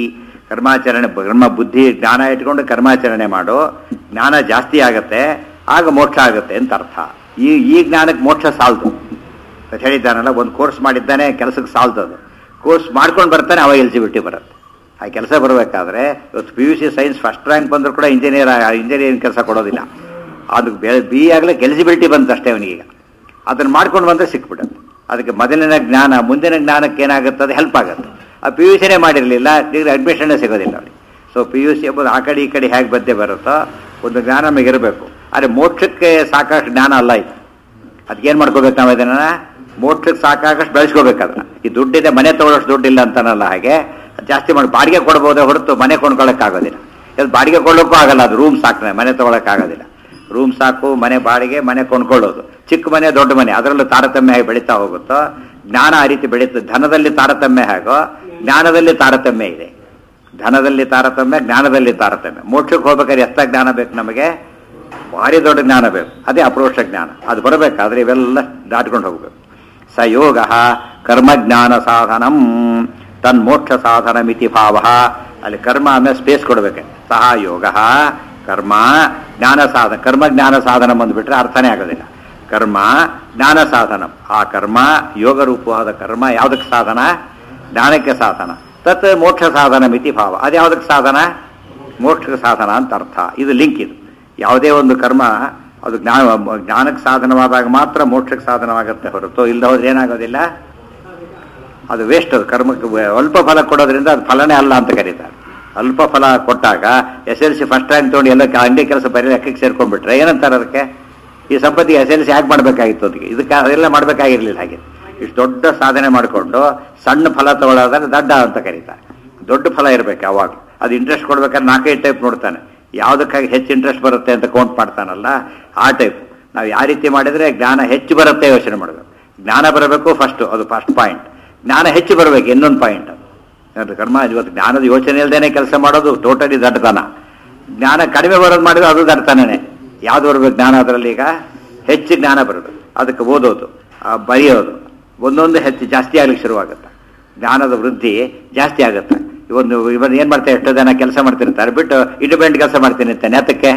ಕರ್ಮಾಚರಣೆ ಬ್ರಹ್ಮ ಬುದ್ಧಿ ಜ್ಞಾನ ಇಟ್ಕೊಂಡು ಕರ್ಮಾಚರಣೆ ಮಾಡು ಜ್ಞಾನ ಜಾಸ್ತಿ ಆಗತ್ತೆ ಆಗ ಮೋಕ್ಷ ಆಗುತ್ತೆ ಅಂತ ಅರ್ಥ ಈ ಈ ಜ್ಞಾನಕ್ಕೆ ಮೋಕ್ಷ ಸಾಲ್ದು ಅಂತ ಹೇಳಿದ್ದಾನಲ್ಲ ಒಂದು ಕೋರ್ಸ್ ಮಾಡಿದ್ದಾನೆ ಕೆಲಸಕ್ಕೆ ಸಾಲ್ದದು ಕೋರ್ಸ್ ಮಾಡ್ಕೊಂಡು ಬರ್ತಾನೆ ಅವಾಗ ಎಲಿಜಿಬಿಲಿಟಿ ಬರುತ್ತೆ ಆ ಕೆಲಸ ಬರಬೇಕಾದ್ರೆ ಇವತ್ತು P U C science first rank ಬಂದರೂ ಕೂಡ ಇಂಜಿನಿಯರ್ ಇಂಜಿನಿಯರಿಂಗ್ ಕೆಲಸ ಕೊಡೋದಿಲ್ಲ ಅದು ಬಿ ಆಗ್ಲಿಕ್ಕೆ ಎಲಿಜಿಬಿಲಿಟಿ ಬಂತು ಅಷ್ಟೇ ಅವನಿಗೀಗ ಅದನ್ನು ಮಾಡ್ಕೊಂಡು ಬಂದರೆ ಸಿಕ್ಬಿಡುತ್ತೆ ಅದಕ್ಕೆ ಮೊದಲಿನ ಜ್ಞಾನ ಮುಂದಿನ ಜ್ಞಾನಕ್ಕೆ ಏನಾಗುತ್ತೆ ಅದು ಹೆಲ್ಪ್ ಆಗುತ್ತೆ ಆ ಪಿ ಯು ಸಿನೇ ಮಾಡಿರಲಿಲ್ಲ ಡಿಗ್ರಿ ಅಡ್ಮಿಷನ್ನೇ ಸಿಗೋದಿಲ್ಲ ಅವನಿಗೆ ಸೊ ಪಿ ಯು ಸಿ ಎಂಬುದು ಆ ಕಡೆ ಈ ಕಡೆ ಹೇಗೆ ಬಂದೇ ಬರುತ್ತೋ ಒಂದು ಜ್ಞಾನ ನಮಗೆ ಇರಬೇಕು ಆದರೆ ಮೋಕ್ಷಕ್ಕೆ ಸಾಕಷ್ಟು ಜ್ಞಾನ ಅಲ್ಲ ಇದು ಅದಕ್ಕೇನು ಮಾಡ್ಕೋಬೇಕು ನಾವು ಇದನ್ನ ಮೋಕ್ಷಕ್ಕೆ ಸಾಕಾಗಷ್ಟು ಬೆಳೆಸ್ಕೋಬೇಕು ಅದನ್ನ ಈ ದುಡ್ಡಿದೆ ಮನೆ ತಗೊಳ್ಳೋಷ್ಟು ದುಡ್ಡಿಲ್ಲ ಅಂತಾನಲ್ಲ ಹಾಗೆ ಅದ್ ಜಾಸ್ತಿ ಮಾಡಿ ಬಾಡಿಗೆ ಕೊಡ್ಬೋದೇ ಹೊರತು ಮನೆ ಕೊಂಡ್ಕೊಳ್ಳೋಕ್ಕಾಗೋದಿಲ್ಲ ಇದು ಬಾಡಿಗೆ ಕೊಳ್ಳೋಕ್ಕೂ ಆಗಲ್ಲ ಅದು ರೂಮ್ ಸಾಕ್ನೆ ಮನೆ ತಗೊಳಕ್ಕಾಗೋದಿಲ್ಲ ರೂಮ್ ಸಾಕು ಮನೆ ಬಾಡಿಗೆ ಮನೆ ಕೊಂಡ್ಕೊಳ್ಳೋದು ಚಿಕ್ಕ ಮನೆ ದೊಡ್ಡ ಮನೆ ಅದರಲ್ಲೂ ತಾರತಮ್ಯ ಹೇಗೆ ಬೆಳೀತಾ ಹೋಗುತ್ತೋ ಜ್ಞಾನ ಆ ರೀತಿ ಬೆಳೀತದೆ ಧನದಲ್ಲಿ ತಾರತಮ್ಯ ಹೇಗೋ ಜ್ಞಾನದಲ್ಲಿ ತಾರತಮ್ಯ ಇದೆ ಧನದಲ್ಲಿ ತಾರತಮ್ಯ ಜ್ಞಾನದಲ್ಲಿ ತಾರತಮ್ಯ ಮೋಕ್ಷಕ್ಕೆ ಹೋಗ್ಬೇಕಾದ್ರೆ ಎಷ್ಟ ಜ್ಞಾನ ಬೇಕು ನಮಗೆ ಭಾರಿ ದೊಡ್ಡ ಜ್ಞಾನ ಬೇಕು ಅದೇ ಅಪ್ರೋಕ್ಷ ಜ್ಞಾನ ಅದು ಬರಬೇಕಾದ್ರೆ ಇವೆಲ್ಲ ದಾಟ್ಕೊಂಡು ಹೋಗ್ಬೇಕು ಸ ಯೋಗ ಕರ್ಮಜ್ಞಾನ ಸಾಧನಂ ತನ್ಮೋಕ್ಷ ಸಾಧನ ಮಿತಿ ಭಾವ ಅಲ್ಲಿ ಕರ್ಮ ಆಮೇಲೆ ಸ್ಪೇಸ್ ಕೊಡ್ಬೇಕು ಸಹ ಯೋಗ ಕರ್ಮ ಜ್ಞಾನ ಸಾಧನ ಕರ್ಮ ಜ್ಞಾನ ಸಾಧನ ಬಂದ್ಬಿಟ್ರೆ ಅರ್ಥನೇ ಆಗೋದಿಲ್ಲ ಕರ್ಮ ಜ್ಞಾನ ಸಾಧನ ಆ ಕರ್ಮ ಯೋಗ ರೂಪವಾದ ಕರ್ಮ ಯಾವುದಕ್ಕೆ ಸಾಧನ ಜ್ಞಾನಕ್ಕೆ ಸಾಧನ ತತ್ ಮೋಕ್ಷ ಸಾಧನ ಮಿತಿ ಭಾವ ಅದು ಯಾವುದಕ್ಕೆ ಸಾಧನ ಮೋಕ್ಷಕ್ಕೆ ಸಾಧನ ಅಂತ ಅರ್ಥ ಇದು ಲಿಂಕ್ ಇದು ಯಾವುದೇ ಒಂದು ಕರ್ಮ ಅದು ಜ್ಞಾನ ಜ್ಞಾನಕ್ಕೆ ಸಾಧನವಾದಾಗ ಮಾತ್ರ ಮೋಕ್ಷಕ್ಕೆ ಸಾಧನವಾಗುತ್ತೆ ಹೊರತು ಇಲ್ಲ ಹೋದ್ರೆ ಏನಾಗೋದಿಲ್ಲ ಅದು ವೇಸ್ಟ್ ಅದು ಕರ್ಮಕ್ಕೆ ವ- ಅಲ್ಪ ಫಲ ಕೊಡೋದ್ರಿಂದ ಅದು ಫಲನೇ ಅಲ್ಲ ಅಂತ ಕರೀತಾರೆ ಅಲ್ಪ ಫಲ ಕೊಟ್ಟಾಗ S L C first rank ತೊಗೊಂಡು ಎಲ್ಲ ಕ- ಅಂಗಡಿ ಕೆಲಸ ಬರೀ ಲೆಕ್ಕಕ್ಕೆ ಸೇರ್ಕೊಂಡ್ಬಿಟ್ರೆ ಏನಂತಾರೆ ಅದಕ್ಕೆ ಈ ಸಂಪತ್ತಿ ಎಸ್ ಎಲ್ ಸಿ ಯಾಕೆ ಮಾಡಬೇಕಾಗಿತ್ತು ಅದಕ್ಕೆ ಇದಕ್ಕೆ ಅದೆಲ್ಲ ಮಾಡಬೇಕಾಗಿರ್ಲಿಲ್ಲ ಹಾಗೆ ಇಷ್ಟು ದೊಡ್ಡ ಸಾಧನೆ ಮಾಡಿಕೊಂಡು ಸಣ್ಣ ಫಲ ತಗೊಳ್ಳೋದ್ರೆ ದಡ್ಡ ಅಂತ ಕರೀತಾರೆ ದೊಡ್ಡ ಫಲ ಇರಬೇಕು ಯಾವಾಗ ಅದು ಇಂಟ್ರೆಸ್ಟ್ ಕೊಡ್ಬೇಕಾದ್ರೆ ನಾಲ್ಕೈದು ಟೈಪ್ ನೋಡ್ತಾನೆ ಯಾವುದಕ್ಕಾಗಿ ಹೆಚ್ಚು ಇಂಟ್ರೆಸ್ಟ್ ಬರುತ್ತೆ ಅಂತ ಕೌಂಟ್ ಮಾಡ್ತಾನಲ್ಲ ಆ ಟೈಪ್ ನಾವು ಯಾವ ರೀತಿ ಮಾಡಿದ್ರೆ ಜ್ಞಾನ ಹೆಚ್ಚು ಬರುತ್ತೆ ಯೋಚನೆ ಮಾಡಬೇಕು ಜ್ಞಾನ ಬರಬೇಕು ಫಸ್ಟ್ ಅದು ಫಸ್ಟ್ ಪಾಯಿಂಟ್ ಜ್ಞಾನ ಹೆಚ್ಚು ಬರಬೇಕು ಇನ್ನೊಂದು ಪಾಯಿಂಟ್ ಅದು ಕರ್ಮ ಇವತ್ತು ಜ್ಞಾನದ ಯೋಚನೆ ಇಲ್ದೇನೆ ಕೆಲಸ ಮಾಡೋದು ಟೋಟಲಿ ದಡ್ಡತನ ಜ್ಞಾನ ಕಡಿಮೆ ಬರೋದು ಮಾಡಿದ್ರೆ ಅದು ದಡ್ಡತನೇ ಯಾವ್ದು ಬರಬೇಕು ಜ್ಞಾನ ಅದರಲ್ಲಿ ಈಗ ಹೆಚ್ಚು ಜ್ಞಾನ ಬರಬೇಕು ಅದಕ್ಕೆ ಓದೋದು ಆ ಬರೆಯೋದು ಒಂದೊಂದು ಹೆಚ್ಚು ಜಾಸ್ತಿ ಆಗ್ಲಿಕ್ಕೆ ಶುರುವಾಗುತ್ತೆ ಜ್ಞಾನದ ವೃದ್ಧಿ ಜಾಸ್ತಿ ಆಗುತ್ತೆ ಇವತ್ತು ಇವತ್ತು ಏನು ಮಾಡ್ತಾರೆ ಎಷ್ಟೋ ಜನ ಕೆಲಸ ಮಾಡ್ತಿರ್ತಾರೆ ಬಿಟ್ಟು ಇಂಡಿಪೆಂಡೆಂಟ್ ಕೆಲಸ ಮಾಡ್ತೀನಿ ಅಂತಾನೆ ಅದಕ್ಕೆ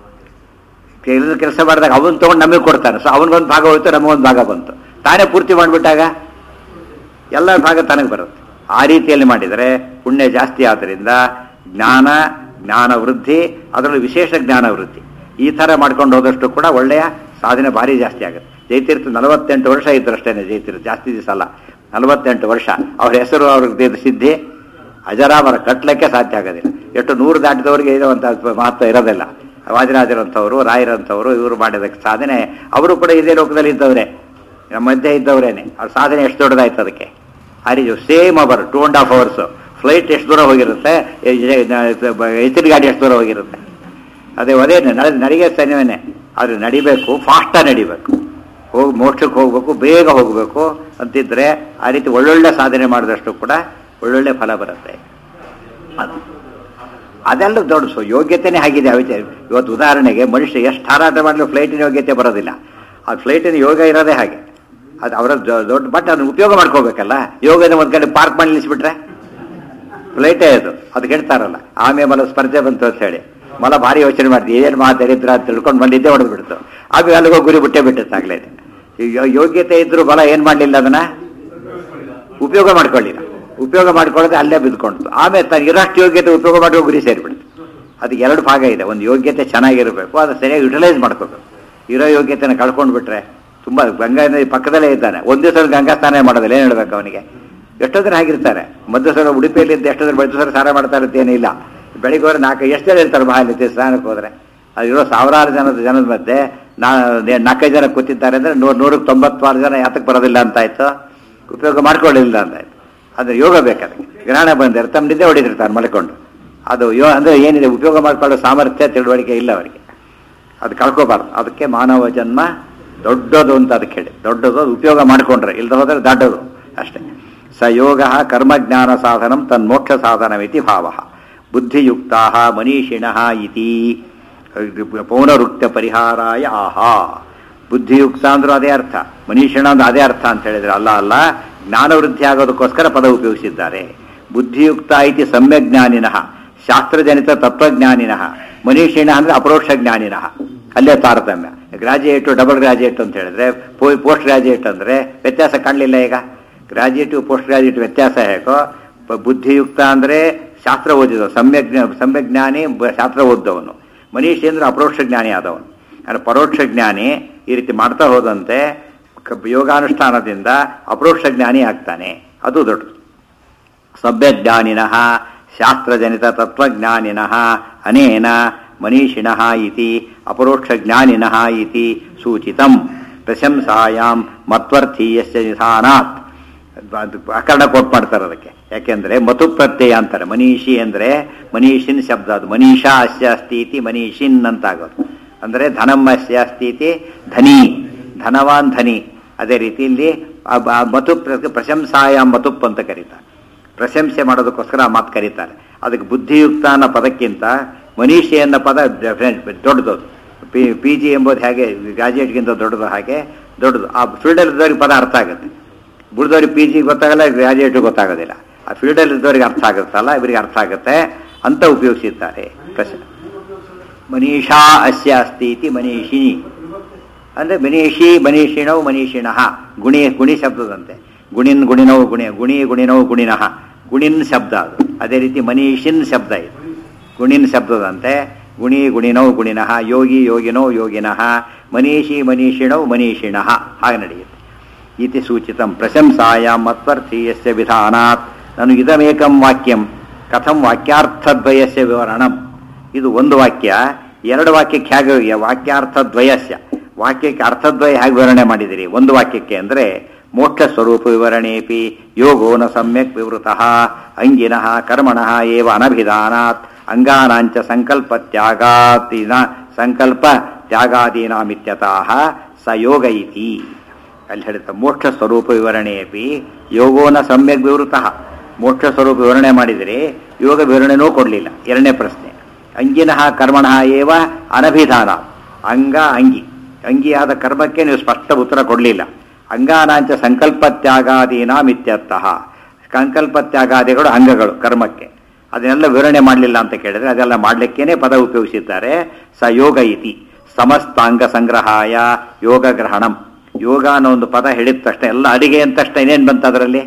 ಕೆಲಸ ಮಾಡಿದಾಗ ಅವನ್ ತಗೊಂಡು ನಮಗೆ ಕೊಡ್ತಾನೆ ಸೊ ಅವನಿಗೊಂದು ಭಾಗ ಹೋಯ್ತು ನಮಗೊಂದು ಭಾಗ ಬಂತು ತಾನೇ ಪೂರ್ತಿ ಮಾಡಿಬಿಟ್ಟಾಗ ಎಲ್ಲ ಭಾಗ ತನಗೆ ಬರುತ್ತೆ ಆ ರೀತಿಯಲ್ಲಿ ಮಾಡಿದರೆ ಪುಣ್ಯ ಜಾಸ್ತಿ ಆದ್ದರಿಂದ ಜ್ಞಾನ ಜ್ಞಾನ ವೃದ್ಧಿ ಅದರಲ್ಲೂ ವಿಶೇಷ ಜ್ಞಾನ ವೃದ್ಧಿ ಈ ಥರ ಮಾಡ್ಕೊಂಡು ಹೋದಷ್ಟು ಕೂಡ ಒಳ್ಳೆಯ ಸಾಧನೆ ಭಾರಿ ಜಾಸ್ತಿ ಆಗುತ್ತೆ ಜೈತೀರ್ಥ ನಲವತ್ತೆಂಟು ವರ್ಷ ಇದ್ರು ಅಷ್ಟೇನೆ ಜೈತೀರ್ಥ ಜಾಸ್ತಿ ದಿವಸ ಅಲ್ಲ ನಲವತ್ತೆಂಟು ವರ್ಷ ಅವ್ರ ಹೆಸರು ಅವ್ರಿಗೆ ಸಿದ್ಧಿ ಅಜರಾಮರ ಕಟ್ಲಿಕ್ಕೆ ಸಾಧ್ಯ ಆಗೋದಿಲ್ಲ ಎಷ್ಟು ನೂರು ದಾಟಿದವರಿಗೆ ಇರುವಂಥ ಮಹತ್ವ ಇರೋದಿಲ್ಲ ವಾಜರಾಜರಂಥವ್ರು ರಾಯರಂಥವ್ರು ಇವರು ಮಾಡಿದಕ್ಕೆ ಸಾಧನೆ ಅವರು ಕೂಡ ಇದೇ ಲೋಕದಲ್ಲಿ ಇದ್ದವರೇ ನಮ್ಮ ಮಧ್ಯೆ ಇದ್ದವರೇನೆ ಅವ್ರ ಸಾಧನೆ ಎಷ್ಟು ದೊಡ್ಡದಾಯ್ತು ಅದಕ್ಕೆ ಆ ರೀತಿ same hour two and half hours flight ಎಷ್ಟು ದೂರ ಹೋಗಿರುತ್ತೆ ಎತ್ತಿನ ಗಾಡಿ ಎಷ್ಟು ದೂರ ಹೋಗಿರುತ್ತೆ ಅದೇ ಅದೇ ನಡೆ ನಡಿಗೆ ಸನಿವೇನೆ ಆದರೆ ನಡಿಬೇಕು ಫಾಸ್ಟಾಗಿ ನಡಿಬೇಕು ಹೋಗಿ ಮೋಕ್ಷಕ್ಕೆ ಹೋಗ್ಬೇಕು ಬೇಗ ಹೋಗಬೇಕು ಅಂತಿದ್ರೆ ಆ ರೀತಿ ಒಳ್ಳೊಳ್ಳೆ ಸಾಧನೆ ಮಾಡಿದಷ್ಟು ಕೂಡ ಒಳ್ಳೊಳ್ಳೆ ಫಲ ಬರುತ್ತೆ ಅದೆಲ್ಲ ದೊಡ್ಡ ಸೊ ಯೋಗ್ಯತೆನೇ ಆಗಿದೆ ಆ ವಿಚಾರ ಇವತ್ತು ಉದಾಹರಣೆಗೆ ಮನುಷ್ಯ ಎಷ್ಟು ಹಾರಾಟ ಮಾಡಲು ಫ್ಲೈಟಿನ ಯೋಗ್ಯತೆ ಬರೋದಿಲ್ಲ ಆ ಫ್ಲೈಟಿನ ಯೋಗ ಇರೋದೇ ಹಾಗೆ ಅದು ಅವರ ದೊಡ್ಡ ಬಟ್ ಅದನ್ನ ಉಪಯೋಗ ಮಾಡ್ಕೋಬೇಕಲ್ಲ ಯೋಗದ ಒಂದು ಕಡೆ ಪಾರ್ಕ್ ಮಾಡಿ ನಿಲ್ಲಿಸ್ಬಿಟ್ರೆ ಫ್ಲೈಟೇ ಅದು ಅದು ಹೇಳ್ತಾರಲ್ಲ ಆಮೇಲೆ ಮಲ ಸ್ಪರ್ಧೆ ಬಂತು ಅಂತ ಹೇಳಿ ಮಲ ಭಾರಿ ಯೋಚನೆ ಮಾಡ್ತೀವಿ ಏನು ಮಾತಾಡಿದ್ರ ಅಂತ ತಿಳ್ಕೊಂಡು ಬಂದಿದ್ದೆ ಹೊಡೆದು ಬಿಡ್ತು ಆಮೇಲೆ ಅಲ್ಲಿಗೋ ಗುರಿ ಬಿಟ್ಟೆ ಬಿಟ್ಟಿತ್ತು ಆಗ್ಲೇ ಯೋಗ್ಯತೆ ಇದ್ರು ಬಲ ಏನ್ ಮಾಡಲಿಲ್ಲ ಅದನ್ನ ಉಪಯೋಗ ಮಾಡ್ಕೊಳ್ಳಿಲ್ಲ ಉಪಯೋಗ ಮಾಡ್ಕೊಳ್ಳೋದು ಅಲ್ಲೇ ಬಿದ್ಕೊಂಡು ಆಮೇಲೆ ತನ್ನ ಇರೋಷ್ಟು ಯೋಗ್ಯತೆ ಉಪಯೋಗ ಮಾಡುವ ಗುರಿ ಸೇರಿಬಿಡ್ತು ಅದಕ್ಕೆ ಎರಡು ಭಾಗ ಇದೆ ಒಂದು ಯೋಗ್ಯತೆ ಚೆನ್ನಾಗಿರಬೇಕು ಅದು ಸರಿಯಾಗಿ ಯುಟಿಲೈಸ್ ಮಾಡ್ಕೋಬೇಕು ಇರೋ ಯೋಗ್ಯತೆನ ಕಳ್ಕೊಂಡು ಬಿಟ್ರೆ ತುಂಬಾ ಗಂಗಾ ನದಿ ಪಕ್ಕದಲ್ಲೇ ಇದ್ದಾನೆ ಒಂದ್ ದಿವಸ ಗಂಗಾ ಸ್ನಾನ ಮಾಡೋದಿಲ್ಲ ಏನ್ ಹೇಳ್ಬೇಕು ಅವನಿಗೆ ಎಷ್ಟೋ ಜನ ಆಗಿರ್ತಾರೆ ಮಧ್ಯ ಸಲ ಉಡುಪಿಯಲ್ಲಿ ಇದ್ದು ಎಷ್ಟೋ ಜನ ಮಧ್ಯ ಸಲ ಸ್ನಾನ ಮಾಡ್ತಾ ಇರುತ್ತೆ ಏನಿಲ್ಲ ಬೆಳಿಗ್ಗೆ ಹೋದ್ರೆ ನಾಲ್ಕು ಎಷ್ಟು ಜನ ಇರ್ತಾರೆ ಮಹಾಲಿತಿ ಸ್ನಾನಕ್ಕೆ ಹೋದ್ರೆ ಅದಿರೋ ಸಾವಿರಾರು ಜನದ ಜನದ ಮಧ್ಯೆ ನಾ ನೇ- ನಾಲ್ಕೈದು ಜನ ಕೂತಿದ್ದಾರೆ ಅಂದ್ರೆ ನೂರ್ ನೂರಕ್ಕೆ ತೊಂಬತ್ತಾರು ಜನ ಯಾತಕ್ಕೆ ಬರೋದಿಲ್ಲ ಅಂತಾಯ್ತು ಉಪಯೋಗ ಮಾಡ್ಕೊಳ್ಳಿಲ್ಲ ಅಂತಾಯ್ತು ಅಂದ್ರೆ ಯೋಗ ಬೇಕಾದ್ರೆ ಗ್ರಹಣ ಬಂದಿರ್ತಾರೆ ತಮ್ಮ ನಿದ್ದೆ ಹೊಡಿತಿರ್ತಾರೆ ಮಲ್ಕೊಂಡು ಅದು ಯೋ ಅಂದ್ರೆ ಏನಿದೆ ಉಪಯೋಗ ಮಾಡ್ಕೊಳ್ಳೋ ಸಾಮರ್ಥ್ಯ ತಿಳುವಳಿಕೆ ಇಲ್ಲ ಅವರಿಗೆ ಅದು ಕಳ್ಕೋಬಾರ್ದು ಅದಕ್ಕೆ ಮಾನವ ಜನ್ಮ ದೊಡ್ಡದು ಅಂತ ಅದಕ್ಕೆ ಹೇಳಿ ದೊಡ್ಡದು ಅದು ಉಪಯೋಗ ಮಾಡಿಕೊಂಡ್ರೆ ಇಲ್ಲದ ಹೋದ್ರೆ ದೊಡ್ಡದು ಅಷ್ಟೇ ಸ ಯೋಗ ಕರ್ಮಜ್ಞಾನ ಸಾಧನಂ ತನ್ಮೋಕ್ಷ ಸಾಧನಮಿತಿ ಭಾವ ಬುದ್ಧಿಯುಕ್ತ ಮನೀಷಿಣ ಇತಿ ಪೌನರುಕ್ತ ಪರಿಹಾರಾಯ ಆಹಾ ಬುದ್ಧಿಯುಕ್ತ ಅಂದ್ರೂ ಅದೇ ಅರ್ಥ ಮನೀಷಿಣ ಅಂದ್ರೆ ಅದೇ ಅರ್ಥ ಅಂತ ಹೇಳಿದ್ರೆ ಅಲ್ಲ ಅಲ್ಲ ಜ್ಞಾನವೃದ್ಧಿ ಆಗೋದಕ್ಕೋಸ್ಕರ ಪದ ಉಪಯೋಗಿಸಿದ್ದಾರೆ ಬುದ್ಧಿಯುಕ್ತ ಇತಿ ಸಮ್ಯಜ್ಞಾನಿನಃ ಶಾಸ್ತ್ರಜನಿತ ತತ್ವಜ್ಞಾನಿನಃ ಮನೀಷಿಣ ಅಂದ್ರೆ ಅಪರೋಕ್ಷ ಜ್ಞಾನಿನಃ ಅಲ್ಲೇ ತಾರತಮ್ಯ ಗ್ರಾಜುಯೇಟು ಡಬಲ್ ಗ್ರಾಜುಯೇಟ್ ಅಂತ ಹೇಳಿದ್ರೆ ಪೋಸ್ಟ್ ಗ್ರಾಜುಯೇಟ್ ಅಂದ್ರೆ ವ್ಯತ್ಯಾಸ ಕಾಣಲಿಲ್ಲ ಈಗ ಗ್ರಾಜುಯೇಟು ಪೋಸ್ಟ್ ಗ್ರಾಜುಯೇಟ್ ವ್ಯತ್ಯಾಸ ಹೇಗೋ ಪ- ಬುದ್ಧಿಯುಕ್ತ ಅಂದ್ರೆ ಶಾಸ್ತ್ರ ಓದಿದ ಸಮ್ಯಕ್ ಸಮ್ಯಜ್ಞಾನಿ ಬ- ಶಾಸ್ತ್ರ ಓದ್ದವನು ಮನೀಷಿ ಅಂದ್ರೆ ಅಪರೋಕ್ಷ ಜ್ಞಾನಿ ಆದವನು ಅಂದ್ರೆ ಪರೋಕ್ಷ ಜ್ಞಾನಿ ಈ ರೀತಿ ಮಾಡ್ತಾ ಹೋದಂತೆ ಕ- ಯೋಗಾನುಷ್ಠಾನದಿಂದ ಅಪರೋಕ್ಷ ಜ್ಞಾನಿ ಆಗ್ತಾನೆ ಅದು ದೊಡ್ಡದು ಸಭ್ಯಜ್ಞಾನಿನಃ ಶಾಸ್ತ್ರಜನಿತ ತತ್ವಜ್ಞಾನಿನಃ ಅನೇನ ಮನೀಷಿಣಃ ಇತಿ ಅಪರೋಕ್ಷಜ್ಞಾನಿನಃ ಇತಿ ಸೂಚಿತಂ ಪ್ರಶಂಸಾಯಾಮ್ ಮತ್ವರ್ಥೀಯಸ್ಯ ನಿಧಾನಾತ್ ಅದು ಅಕರಣ ಕೋಟ್ ಮಾಡ್ತಾರೆ ಅದಕ್ಕೆ ಯಾಕೆಂದ್ರೆ ಮತು ಪ್ರತ್ಯಯ ಅಂತಾರೆ ಮನೀಷಿ ಅಂದ್ರೆ ಮನೀಷಿನ್ ಶಬ್ದ ಅದು ಮನೀಷಾ ಅಸ್ಯ ಅಸ್ತಿ ಇತಿ ಮನೀಷಿನ್ ಅಂತ ಆಗೋದು ಅಂದ್ರೆ ಧನಂ ಅಸ್ಯ ಅಸ್ತಿ ಇತಿ ಧನಿ ಧನವಾನ್ ಧನಿ ಅದೇ ರೀತಿ ಇಲ್ಲಿ ಆ ಬ- ಆ ಮತು ಪ್ರ- ಪ್ರಶಂಸಾಯಾಮ್ ಮತುಪ್ ಅಂತ ಕರೀತಾರೆ ಪ್ರಶಂಸೆ ಮಾಡೋದಕ್ಕೋಸ್ಕರ ಆ ಮಾತು ಕರೀತಾರೆ ಅದಕ್ಕೆ ಬುದ್ಧಿಯುಕ್ತ ಅನ್ನೋ ಪದಕ್ಕಿಂತ ಮನೀಷಿ ಅನ್ನೋ ಪದ ಡೆಫಿನೆಟ್ ದೊಡ್ಡದು ಪಿ ಪಿ ಜಿ ಎಂಬುದು ಹೇಗೆ ಗ್ರಾಜುಯೇಟ್ಗಿಂತ ದೊಡ್ಡದು ಹಾಗೆ ದೊಡ್ಡದು ಆ ಫೀಲ್ಡಲ್ಲಿ ಇದ್ದವ್ರಿಗೆ ಪದ ಅರ್ಥ ಆಗುತ್ತೆ ಬುಡ್ದವ್ರಿಗೆ ಪಿ ಜಿ ಗೊತ್ತಾಗಲ್ಲ ಗ್ರಾಜುಯೇಟ್ ಗೊತ್ತಾಗೋದಿಲ್ಲ ಆ ಫೀಲ್ಡಲ್ಲಿ ಇದ್ದವ್ರಿಗೆ ಅರ್ಥ ಆಗುತ್ತಲ್ಲ ಇವರಿಗೆ ಅರ್ಥ ಆಗುತ್ತೆ ಅಂತ ಉಪಯೋಗಿಸಿದ್ದಾರೆ ಪ್ರಶ್ನೆ ಮನೀಷಾ ಅಸ್ಯ ಅಸ್ತಿ ಇತಿ ಮನೀಷಿನಿ ಅಂದ್ರೆ ಮನೀಷಿ ಮನೀಷಿಣೌ ಮನೀಷಿಣಃ ಗುಣಿ ಗುಣಿ ಶಬ್ದದಂತೆ ಗುಣಿನ್ ಗುಣಿನೌ ಗುಣಿ ಗುಣಿ ಗುಣಿನೌ ಗುಣಿನಃ ಗುಣಿನ್ ಶಬ್ದ ಅದು ಅದೇ ರೀತಿ ಮನೀಷಿನ್ ಶಬ್ದ ಇದು ಗುಣಿನ್ ಶಬ್ದದಂತೆ ಗುಣಿ ಗುಣಿನೌ ಗುಣಿನಃ ಯೋಗಿ ಯೋಗಿನೋ ಯೋಗಿನಃ ಮನೀಷಿ ಮನೀಷಿಣೌ ಮನೀಷಿಣಃ ಹಾಗೆ ನಡೆಯುತ್ತೆ ಇತಿ ಸೂಚಿತಂ ಪ್ರಶಂಸಾಯಾಂ ಮತ್ವರ್ಥೀಯಸ್ಯ ವಿಧಾನಾತ್ ನಾನು ಇದಮೇಕಂ ವಾಕ್ಯಂ ಕಥಂ ವಾಕ್ಯಾರ್ಥದ್ವಯಸ್ಯ ವಿವರಣಂ ಇದು ಒಂದು ವಾಕ್ಯ ಎರಡು ವಾಕ್ಯಕ್ಕೆ ಹೇಗೆ ವಾಕ್ಯಾರ್ಥದ್ವಯಸ್ಯ ವಾಕ್ಯಕ್ಕೆ ಅರ್ಥದ್ವಯ ಹೇಗೆ ವಿವರಣೆ ಮಾಡಿದಿರಿ ಒಂದು ವಾಕ್ಯಕ್ಕೆ ಅಂದ್ರೆ ಮೋಕ್ಷ ಸ್ವರೂಪ ವಿವರಣೇಪಿ ಯೋಗೋ ನ ಸಮ್ಯಕ್ ವಿವೃತಃ ಅಂಗಿನಃ ಕರ್ಮಣಃ ಏವ ಅನಭಿಧಾನಾತ್ ಅಂಗಾನಾಂಚ ಸಂಕಲ್ಪ ತ್ಯಾಗಾದಿನ ಸಂಕಲ್ಪ ತ್ಯಾಗಾದೀನಾಮಿತ್ಯತಃ ಸ ಯೋಗ ಇತಿ ಅಲ್ಲಿ ಹೇಳಿದ ಮೋಕ್ಷ ಸ್ವರೂಪ ವಿವರಣೆಯಪಿ ಯೋಗೋನ ಸಮ್ಯಕ್ ವಿವೃತಃ ಮೋಕ್ಷ ಸ್ವರೂಪ ವಿವರಣೆ ಮಾಡಿದರೆ ಯೋಗ ವಿವರಣೆನೂ ಕೊಡಲಿಲ್ಲ ಎರಡನೇ ಪ್ರಶ್ನೆ ಅಂಗಿನಃ ಕರ್ಮಣಃ ಏವ ಅನಭಿಧಾನ ಅಂಗ ಅಂಗಿ ಅಂಗಿಯಾದ ಕರ್ಮಕ್ಕೆ ನೀವು ಸ್ಪಷ್ಟ ಉತ್ತರ ಕೊಡಲಿಲ್ಲ ಅಂಗಾನಾಂಚ ಸಂಕಲ್ಪ ತ್ಯಾಗಾದೀನಾಂ ಇತ್ಯರ್ಥಃ ಸಂಕಲ್ಪ ತ್ಯಾಗಾದಿಗಳು ಅಂಗಗಳು ಕರ್ಮಕ್ಕೆ ಅದನ್ನೆಲ್ಲ ವಿವರಣೆ ಮಾಡಲಿಲ್ಲ ಅಂತ ಕೇಳಿದ್ರೆ ಅದೆಲ್ಲ ಮಾಡಲಿಕ್ಕೇನೆ ಪದ ಉಪಯೋಗಿಸಿದ್ದಾರೆ ಸ ಯೋಗ ಇತಿ ಸಮಸ್ತಾಂಗ ಸಂಗ್ರಹಾಯ ಯೋಗ ಗ್ರಹಣಂ ಯೋಗ ಅನ್ನೋ ಒಂದು ಪದ ಹೇಳಿದ ತಕ್ಷಣ ಎಲ್ಲ ಅಡಿಗೆ ಅಂತ ತಕ್ಷಣ ಏನೇನು ಬಂತು ಅದರಲ್ಲಿ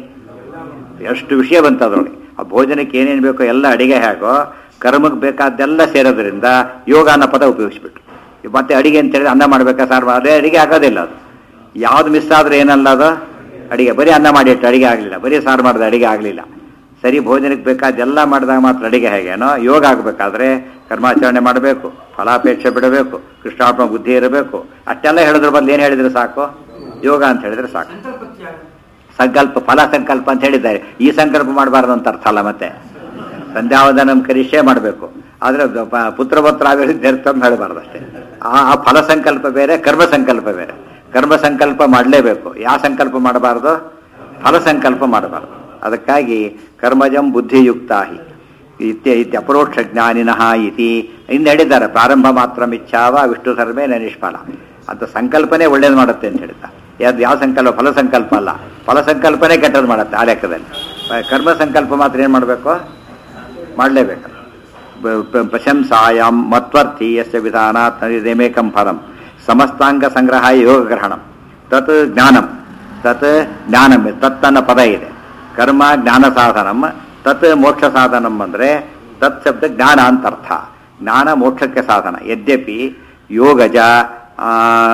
ಎಷ್ಟು ವಿಷಯ ಬಂತು ಅದರೊಳಗೆ ಆ ಭೋಜನಕ್ಕೆ ಏನೇನು ಬೇಕೋ ಎಲ್ಲ ಅಡಿಗೆ ಹೇಗೋ ಕರ್ಮಕ್ಕೆ ಬೇಕಾದ್ದೆಲ್ಲ ಸೇರೋದ್ರಿಂದ ಯೋಗ ಅನ್ನೋ ಪದ ಉಪಯೋಗಿಸ್ಬಿಟ್ರು ಮತ್ತೆ ಅಡಿಗೆ ಅಂತ ಹೇಳಿದ್ರೆ ಅನ್ನ ಮಾಡ್ಬೇಕಾ ಸಾರ್ ಅದೇ ಅಡಿಗೆ ಆಗೋದಿಲ್ಲ ಅದು ಯಾವ್ದು ಮಿಸ್ ಆದ್ರೆ ಏನಲ್ಲ ಅದು ಅಡಿಗೆ ಬರೀ ಅನ್ನ ಮಾಡಿಟ್ಟು ಅಡಿಗೆ ಆಗಲಿಲ್ಲ ಬರೀ ಸಾರು ಮಾಡಿದ ಅಡಿಗೆ ಆಗಲಿಲ್ಲ ಸರಿ ಭೋಜನಕ್ಕೆ ಬೇಕಾದ್ದೆಲ್ಲ ಮಾಡಿದಾಗ ಮಾತ್ರ ಅಡಿಗೆ ಹೇಗೇನೋ ಯೋಗ ಆಗಬೇಕಾದ್ರೆ ಕರ್ಮಾಚರಣೆ ಮಾಡಬೇಕು ಫಲಾಪೇಕ್ಷೆ ಬಿಡಬೇಕು ಕೃಷ್ಣಾತ್ಮ ಬುದ್ಧಿ ಇರಬೇಕು ಅಷ್ಟೆಲ್ಲ ಹೇಳಿದ್ರ ಬದಲು ಏನು ಹೇಳಿದ್ರೆ ಸಾಕು ಯೋಗ ಅಂತ ಹೇಳಿದ್ರೆ ಸಾಕು ಸಂಕಲ್ಪ ತ್ಯಾಗ ಸಂಕಲ್ಪ ಫಲ ಸಂಕಲ್ಪ ಅಂತ ಹೇಳಿದ್ದಾರೆ ಈ ಸಂಕಲ್ಪ ಮಾಡಬಾರ್ದು ಅಂತ ಅರ್ಥ ಅಲ್ಲ ಮತ್ತೆ ಸಂಧ್ಯಾವಂದನ ಕರಿಷ್ಯೆ ಮಾಡಬೇಕು ಆದ್ರೆ ದ- ಪ- ಪುತ್ರಪುತ್ರ ಅಂತ ಹೇಳಬಾರ್ದು ಅಷ್ಟೇ ಆ ಆ ಫಲ ಸಂಕಲ್ಪ ಬೇರೆ ಕರ್ಮ ಸಂಕಲ್ಪ ಬೇರೆ ಕರ್ಮ ಸಂಕಲ್ಪ ಮಾಡಲೇಬೇಕು ಯಾವ ಸಂಕಲ್ಪ ಮಾಡಬಾರ್ದು ಫಲ ಸಂಕಲ್ಪ ಮಾಡಬಾರ್ದು ಅದಕ್ಕಾಗಿ ಕರ್ಮಜಂ ಬುದ್ಧಿಯುಕ್ತಾಹಿ ಇತ್ಯ ಇತ್ಯ ಅಪರೋಕ್ಷ ಜ್ಞಾನಿನಃ ಇತಿ ಇನ್ನು ಹೇಳಿದ್ದಾರೆ ಪ್ರಾರಂಭ ಮಾತ್ರ ಮಿಚ್ಛಾವ ವಿಷ್ಣು ಸರ್ವೇ ನ ನಿಷ್ಫಲ ಅಂತ ಸಂಕಲ್ಪನೆ ಒಳ್ಳೇದು ಮಾಡುತ್ತೆ ಅಂತ ಹೇಳ್ತಾರೆ ಯಾವ್ದು ಯಾವ ಸಂಕಲ್ಪ ಫಲ ಸಂಕಲ್ಪ ಅಲ್ಲ ಫಲ ಸಂಕಲ್ಪನೆ ಕೆಟ್ಟದ್ದು ಮಾಡುತ್ತೆ ಆ ಲೆಕ್ಕದಲ್ಲಿ ಪ- ಕರ್ಮ ಸಂಕಲ್ಪ ಮಾತ್ರ ಏನು ಮಾಡಬೇಕು ಮಾಡಲೇಬೇಕು ಬ- ಬ- ಪ್ರಶಂಸಾಯಾಂ ಮತ್ವರ್ಥಿ ಯಸ್ಯ ವಿಧಾನಾತ್ ನದಿದೇಮೇಕಂ ಫಲಂ ಸಮಸ್ತಾಂಗ ಸಂಗ್ರಹ ಯೋಗ ಗ್ರಹಣಂ ತತ್ ಜ್ಞಾನಂ ತತ್ ಜ್ಞಾನಂ ತತ್ ಅನ್ನೋ ಪದ ಇದೆ ಕರ್ಮ ಜ್ಞಾನ ಸಾಧನಂ ತತ್ ಮೋಕ್ಷ ಸಾಧನಂ ಅಂದರೆ ತತ್ ಶಬ್ದ ಜ್ಞಾನ ಅಂತ ಅರ್ಥ ಜ್ಞಾನ ಮೋಕ್ಷಕ್ಕೆ ಸಾಧನ ಯದ್ಯಪಿ ಯೋಗಜ ಆ,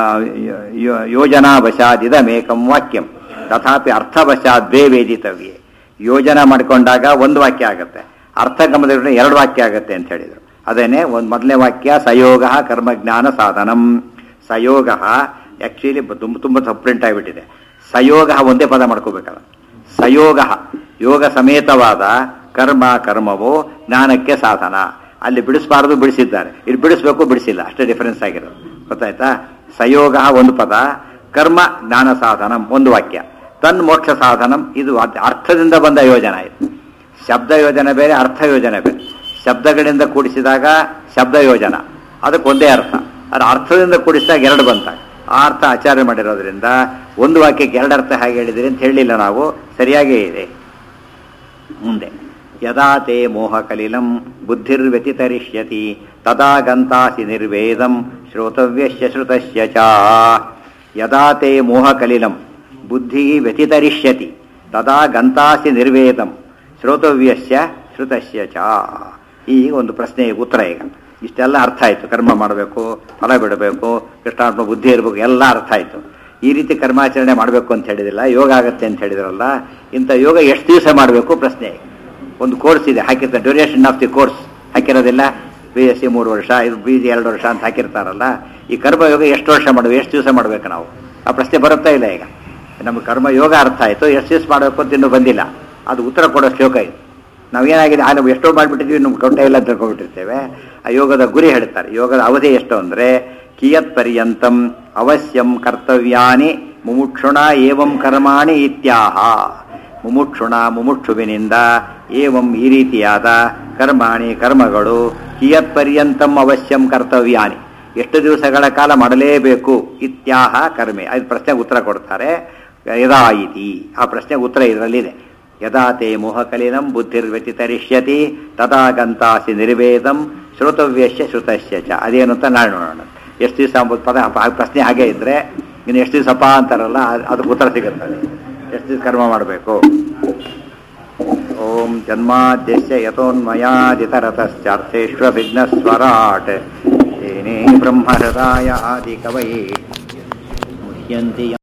ಯೋ- ಯೋಜನಾವಶಾದಿದಮೇಕಂ ವಾಕ್ಯಂ ತಥಾಪಿ ಅರ್ಥವಶಾತ್ ದ್ವೇ ವೇದಿತವ್ಯೆ ಯೋಜನೆ ಮಾಡಿಕೊಂಡಾಗ ಒಂದು ವಾಕ್ಯ ಆಗುತ್ತೆ ಅರ್ಥ ಗಮನದಲ್ಲಿ ಎರಡು ವಾಕ್ಯ ಆಗುತ್ತೆ ಅಂತ ಹೇಳಿದರು ಅದೇನೆ ಒಂದು ಮೊದಲನೇ ವಾಕ್ಯ ಸಯೋಗ ಕರ್ಮಜ್ಞಾನ ಸಾಧನಂ ಸಯೋಗ ಆ್ಯಕ್ಚುಲಿ ತುಂಬ ತುಂಬ ತಪ್ಪು ಪ್ರಿಂಟ್ ಆಗಿಬಿಟ್ಟಿದೆ ಸಯೋಗ ಒಂದೇ ಪದ ಮಾಡ್ಕೋಬೇಕಲ್ಲ ಸಯೋಗ ಯೋಗ ಸಮೇತವಾದ ಕರ್ಮ ಕರ್ಮವು ಜ್ಞಾನಕ್ಕೆ ಸಾಧನ ಅಲ್ಲಿ ಬಿಡಿಸಬಾರದು ಬಿಡಿಸಿದ್ದಾರೆ ಇಲ್ಲಿ ಬಿಡಿಸ್ಬೇಕು ಬಿಡಿಸಿಲ್ಲ ಅಷ್ಟೇ ಡಿಫರೆನ್ಸ್ ಆಗಿರೋದು ಗೊತ್ತಾಯ್ತಾ ಸಯೋಗ ಒಂದು ಪದ ಕರ್ಮ ಜ್ಞಾನ ಸಾಧನಂ ಒಂದು ವಾಕ್ಯ ತನ್ ಮೋಕ್ಷ ಸಾಧನಂ ಇದು ಅದ್- ಅರ್ಥದಿಂದ ಬಂದ ಯೋಜನೆ ಇದು ಶಬ್ದ ಯೋಜನೆ ಬೇರೆ ಅರ್ಥ ಯೋಜನೆ ಬೇರೆ ಶಬ್ದಗಳಿಂದ ಕೂಡಿಸಿದಾಗ ಶಬ್ದ ಯೋಜನ ಅದಕ್ಕೆ ಒಂದೇ ಅರ್ಥ ಅದು ಅರ್ಥದಿಂದ ಕೂಡಿಸಿದಾಗ ಎರಡು ಬಂತಾಗ ಆ ಅರ್ಥ ಆಚಾರ್ಯ ಮಾಡಿರೋದ್ರಿಂದ ಒಂದು ವಾಕ್ಯಕ್ಕೆ ಎರಡು ಅರ್ಥ ಹೇಗೆ ಹೇಳಿದಿರಿ ಅಂತ ಹೇಳಲಿಲ್ಲ ನಾವು ಸರಿಯಾಗೇ ಇದೆ ಮುಂದೆ ಯದಾ ತೇ ಮೋಹಕಲಿಲಂ ಬುದ್ಧಿರ್ವ್ಯತಿತರಿಷ್ಯತಿ ತದಾ ಗಂತಾಸಿ ನಿರ್ವೇದಂ ಶ್ರೋತವ್ಯಶ್ಯ ಶ್ರುತಶ್ಯ ಚ ಯದಾ ತೇ ಮೋಹಕಲಿಲಂ ಬುದ್ಧಿ ವ್ಯತಿತರಿಷ್ಯತಿ ತದಾ ಗಂತಾಸಿ ನಿರ್ವೇದಂ ಶ್ರೋತವ್ಯಸ್ಯ ಶ್ರುತಸ್ಯ ಚ ಈಗ ಒಂದು ಪ್ರಶ್ನೆ ಉತ್ತರ ಈಗ ಇಷ್ಟೆಲ್ಲ ಅರ್ಥ ಆಯಿತು ಕರ್ಮ ಮಾಡಬೇಕು ಫಲ ಬಿಡಬೇಕು ಕೃಷ್ಣಾತ್ಮ ಬುದ್ಧಿ ಇರಬೇಕು ಎಲ್ಲ ಅರ್ಥ ಆಯಿತು ಈ ರೀತಿ ಕರ್ಮಾಚರಣೆ ಮಾಡಬೇಕು ಅಂತ ಹೇಳಿದಿಲ್ಲ ಯೋಗ ಆಗತ್ತೆ ಅಂತ ಹೇಳಿದ್ರಲ್ಲ ಇಂಥ ಯೋಗ ಎಷ್ಟು ದಿವಸ ಮಾಡಬೇಕು ಪ್ರಶ್ನೆ ಈಗ. ಒಂದು ಕೋರ್ಸ್ ಇದೆ ಹಾಕಿರ್ತಾರೆ ಡ್ಯೂರೇಷನ್ ಆಫ್ ದಿ ಕೋರ್ಸ್ ಹಾಕಿರೋದಿಲ್ಲ ಬಿ ಎಸ್ ಸಿ ಮೂರು ವರ್ಷ ಇದು ಬಿ ಜಿ ಎರಡು ವರ್ಷ ಅಂತ ಹಾಕಿರ್ತಾರಲ್ಲ ಈ ಕರ್ಮಯೋಗ ಎಷ್ಟು ವರ್ಷ ಮಾಡಬೇಕು ಎಷ್ಟು ದಿವಸ ಮಾಡಬೇಕು ನಾವು ಆ ಪ್ರಶ್ನೆ ಬರುತ್ತಾ ಇಲ್ಲ ಈಗ ನಮಗೆ ಕರ್ಮಯೋಗ ಅರ್ಥ ಆಯಿತು ಎಷ್ಟು ದಿವಸ ಮಾಡಬೇಕು ಅಂತ ಇನ್ನೂ ಬಂದಿಲ್ಲ ಅದು ಉತ್ತರ ಕೊಡೋ ಶ್ಲೋಕ ಇದು ನಾವೇನಾಗಿದೆ ಆ ನಾವು ಎಷ್ಟೋ ಮಾಡಿಬಿಟ್ಟಿದ್ವಿ ನಮ್ಗೆ ಕೊಟ್ಟ ಇಲ್ಲ ಅಂತ ತಿಳ್ಕೊಂಡ್ಬಿಟ್ಟಿರ್ತೇವೆ ಆ ಯೋಗದ ಗುರಿ ಹೇಳ್ತಾರೆ ಯೋಗದ ಅವಧಿ ಎಷ್ಟು ಅಂದರೆ ಕಿಯತ್ ಪರ್ಯಂತಂ ಅವಶ್ಯಂ ಕರ್ತವ್ಯಾನಿ ಮುಮುಕ್ಷುಣ ಏವಂ ಕರ್ಮಾಣಿ ಇತ್ಯಾಹ ಮುಮುಕ್ಷುಣ ಮುಮುಕ್ಷುವಿನಿಂದ ಏವಂ ಈ ರೀತಿಯಾದ ಕರ್ಮಾಣಿ ಕರ್ಮಗಳು ಕಿಯತ್ ಪರ್ಯಂತಂ ಅವಶ್ಯಂ ಕರ್ತವ್ಯಾನಿ ಎಷ್ಟು ದಿವಸಗಳ ಕಾಲ ಮಾಡಲೇಬೇಕು ಇತ್ಯಾಹ ಕರ್ಮೆ ಅದು ಪ್ರಶ್ನೆಗೆ ಉತ್ತರ ಕೊಡ್ತಾರೆ ಯದಾ ಇತಿ ಆ ಪ್ರಶ್ನೆಗೆ ಉತ್ತರ ಇದರಲ್ಲಿದೆ ಯದಾ ತೇ ಮೋಹಕಲಿನಂ ಬುದ್ಧಿರ್ವ್ಯತಿತರಿಷ್ಯತಿ ತದಾ ಗಂತಾಸಿ ನಿರ್ವೇದಂ ಶ್ರೋತವ್ಯಶ್ಯ ಶ್ರುತಶ್ಯ ಚ ಅದೇನು ಅಂತ ನಾಳೆ ನೋಡೋಣ ಎಷ್ಟು ದಿವಸ ಅಂಬುದು ಪದ ಆ ಪ್ರಶ್ನೆ ಹಾಗೆ ಇದ್ರೆ ಇನ್ನು ಎಷ್ಟು ದಿವಸಪ್ಪ ಅಂತಾರಲ್ಲ ಅದ್- ಅದಕ್ಕೆ ಉತ್ತರ ಸಿಗುತ್ತದೆ ಎಷ್ಟು ದಿವಸ ಕರ್ಮ ಮಾಡಬೇಕು ಓಂ ಜನ್ಮಾದ್ಯಸ್ಯ ಯಥೋನ್ಮಯಾದಿತರತಶ್ಚಾರ್ಥೇಷ್ವಭಿಘ್ನಸ್ವರಾಟ್ ತೇನೇ ಬ್ರಹ್ಮಹೃದಾಯ ಆದಿಕವಯೇ ಮುಹ್ಯಂತಿ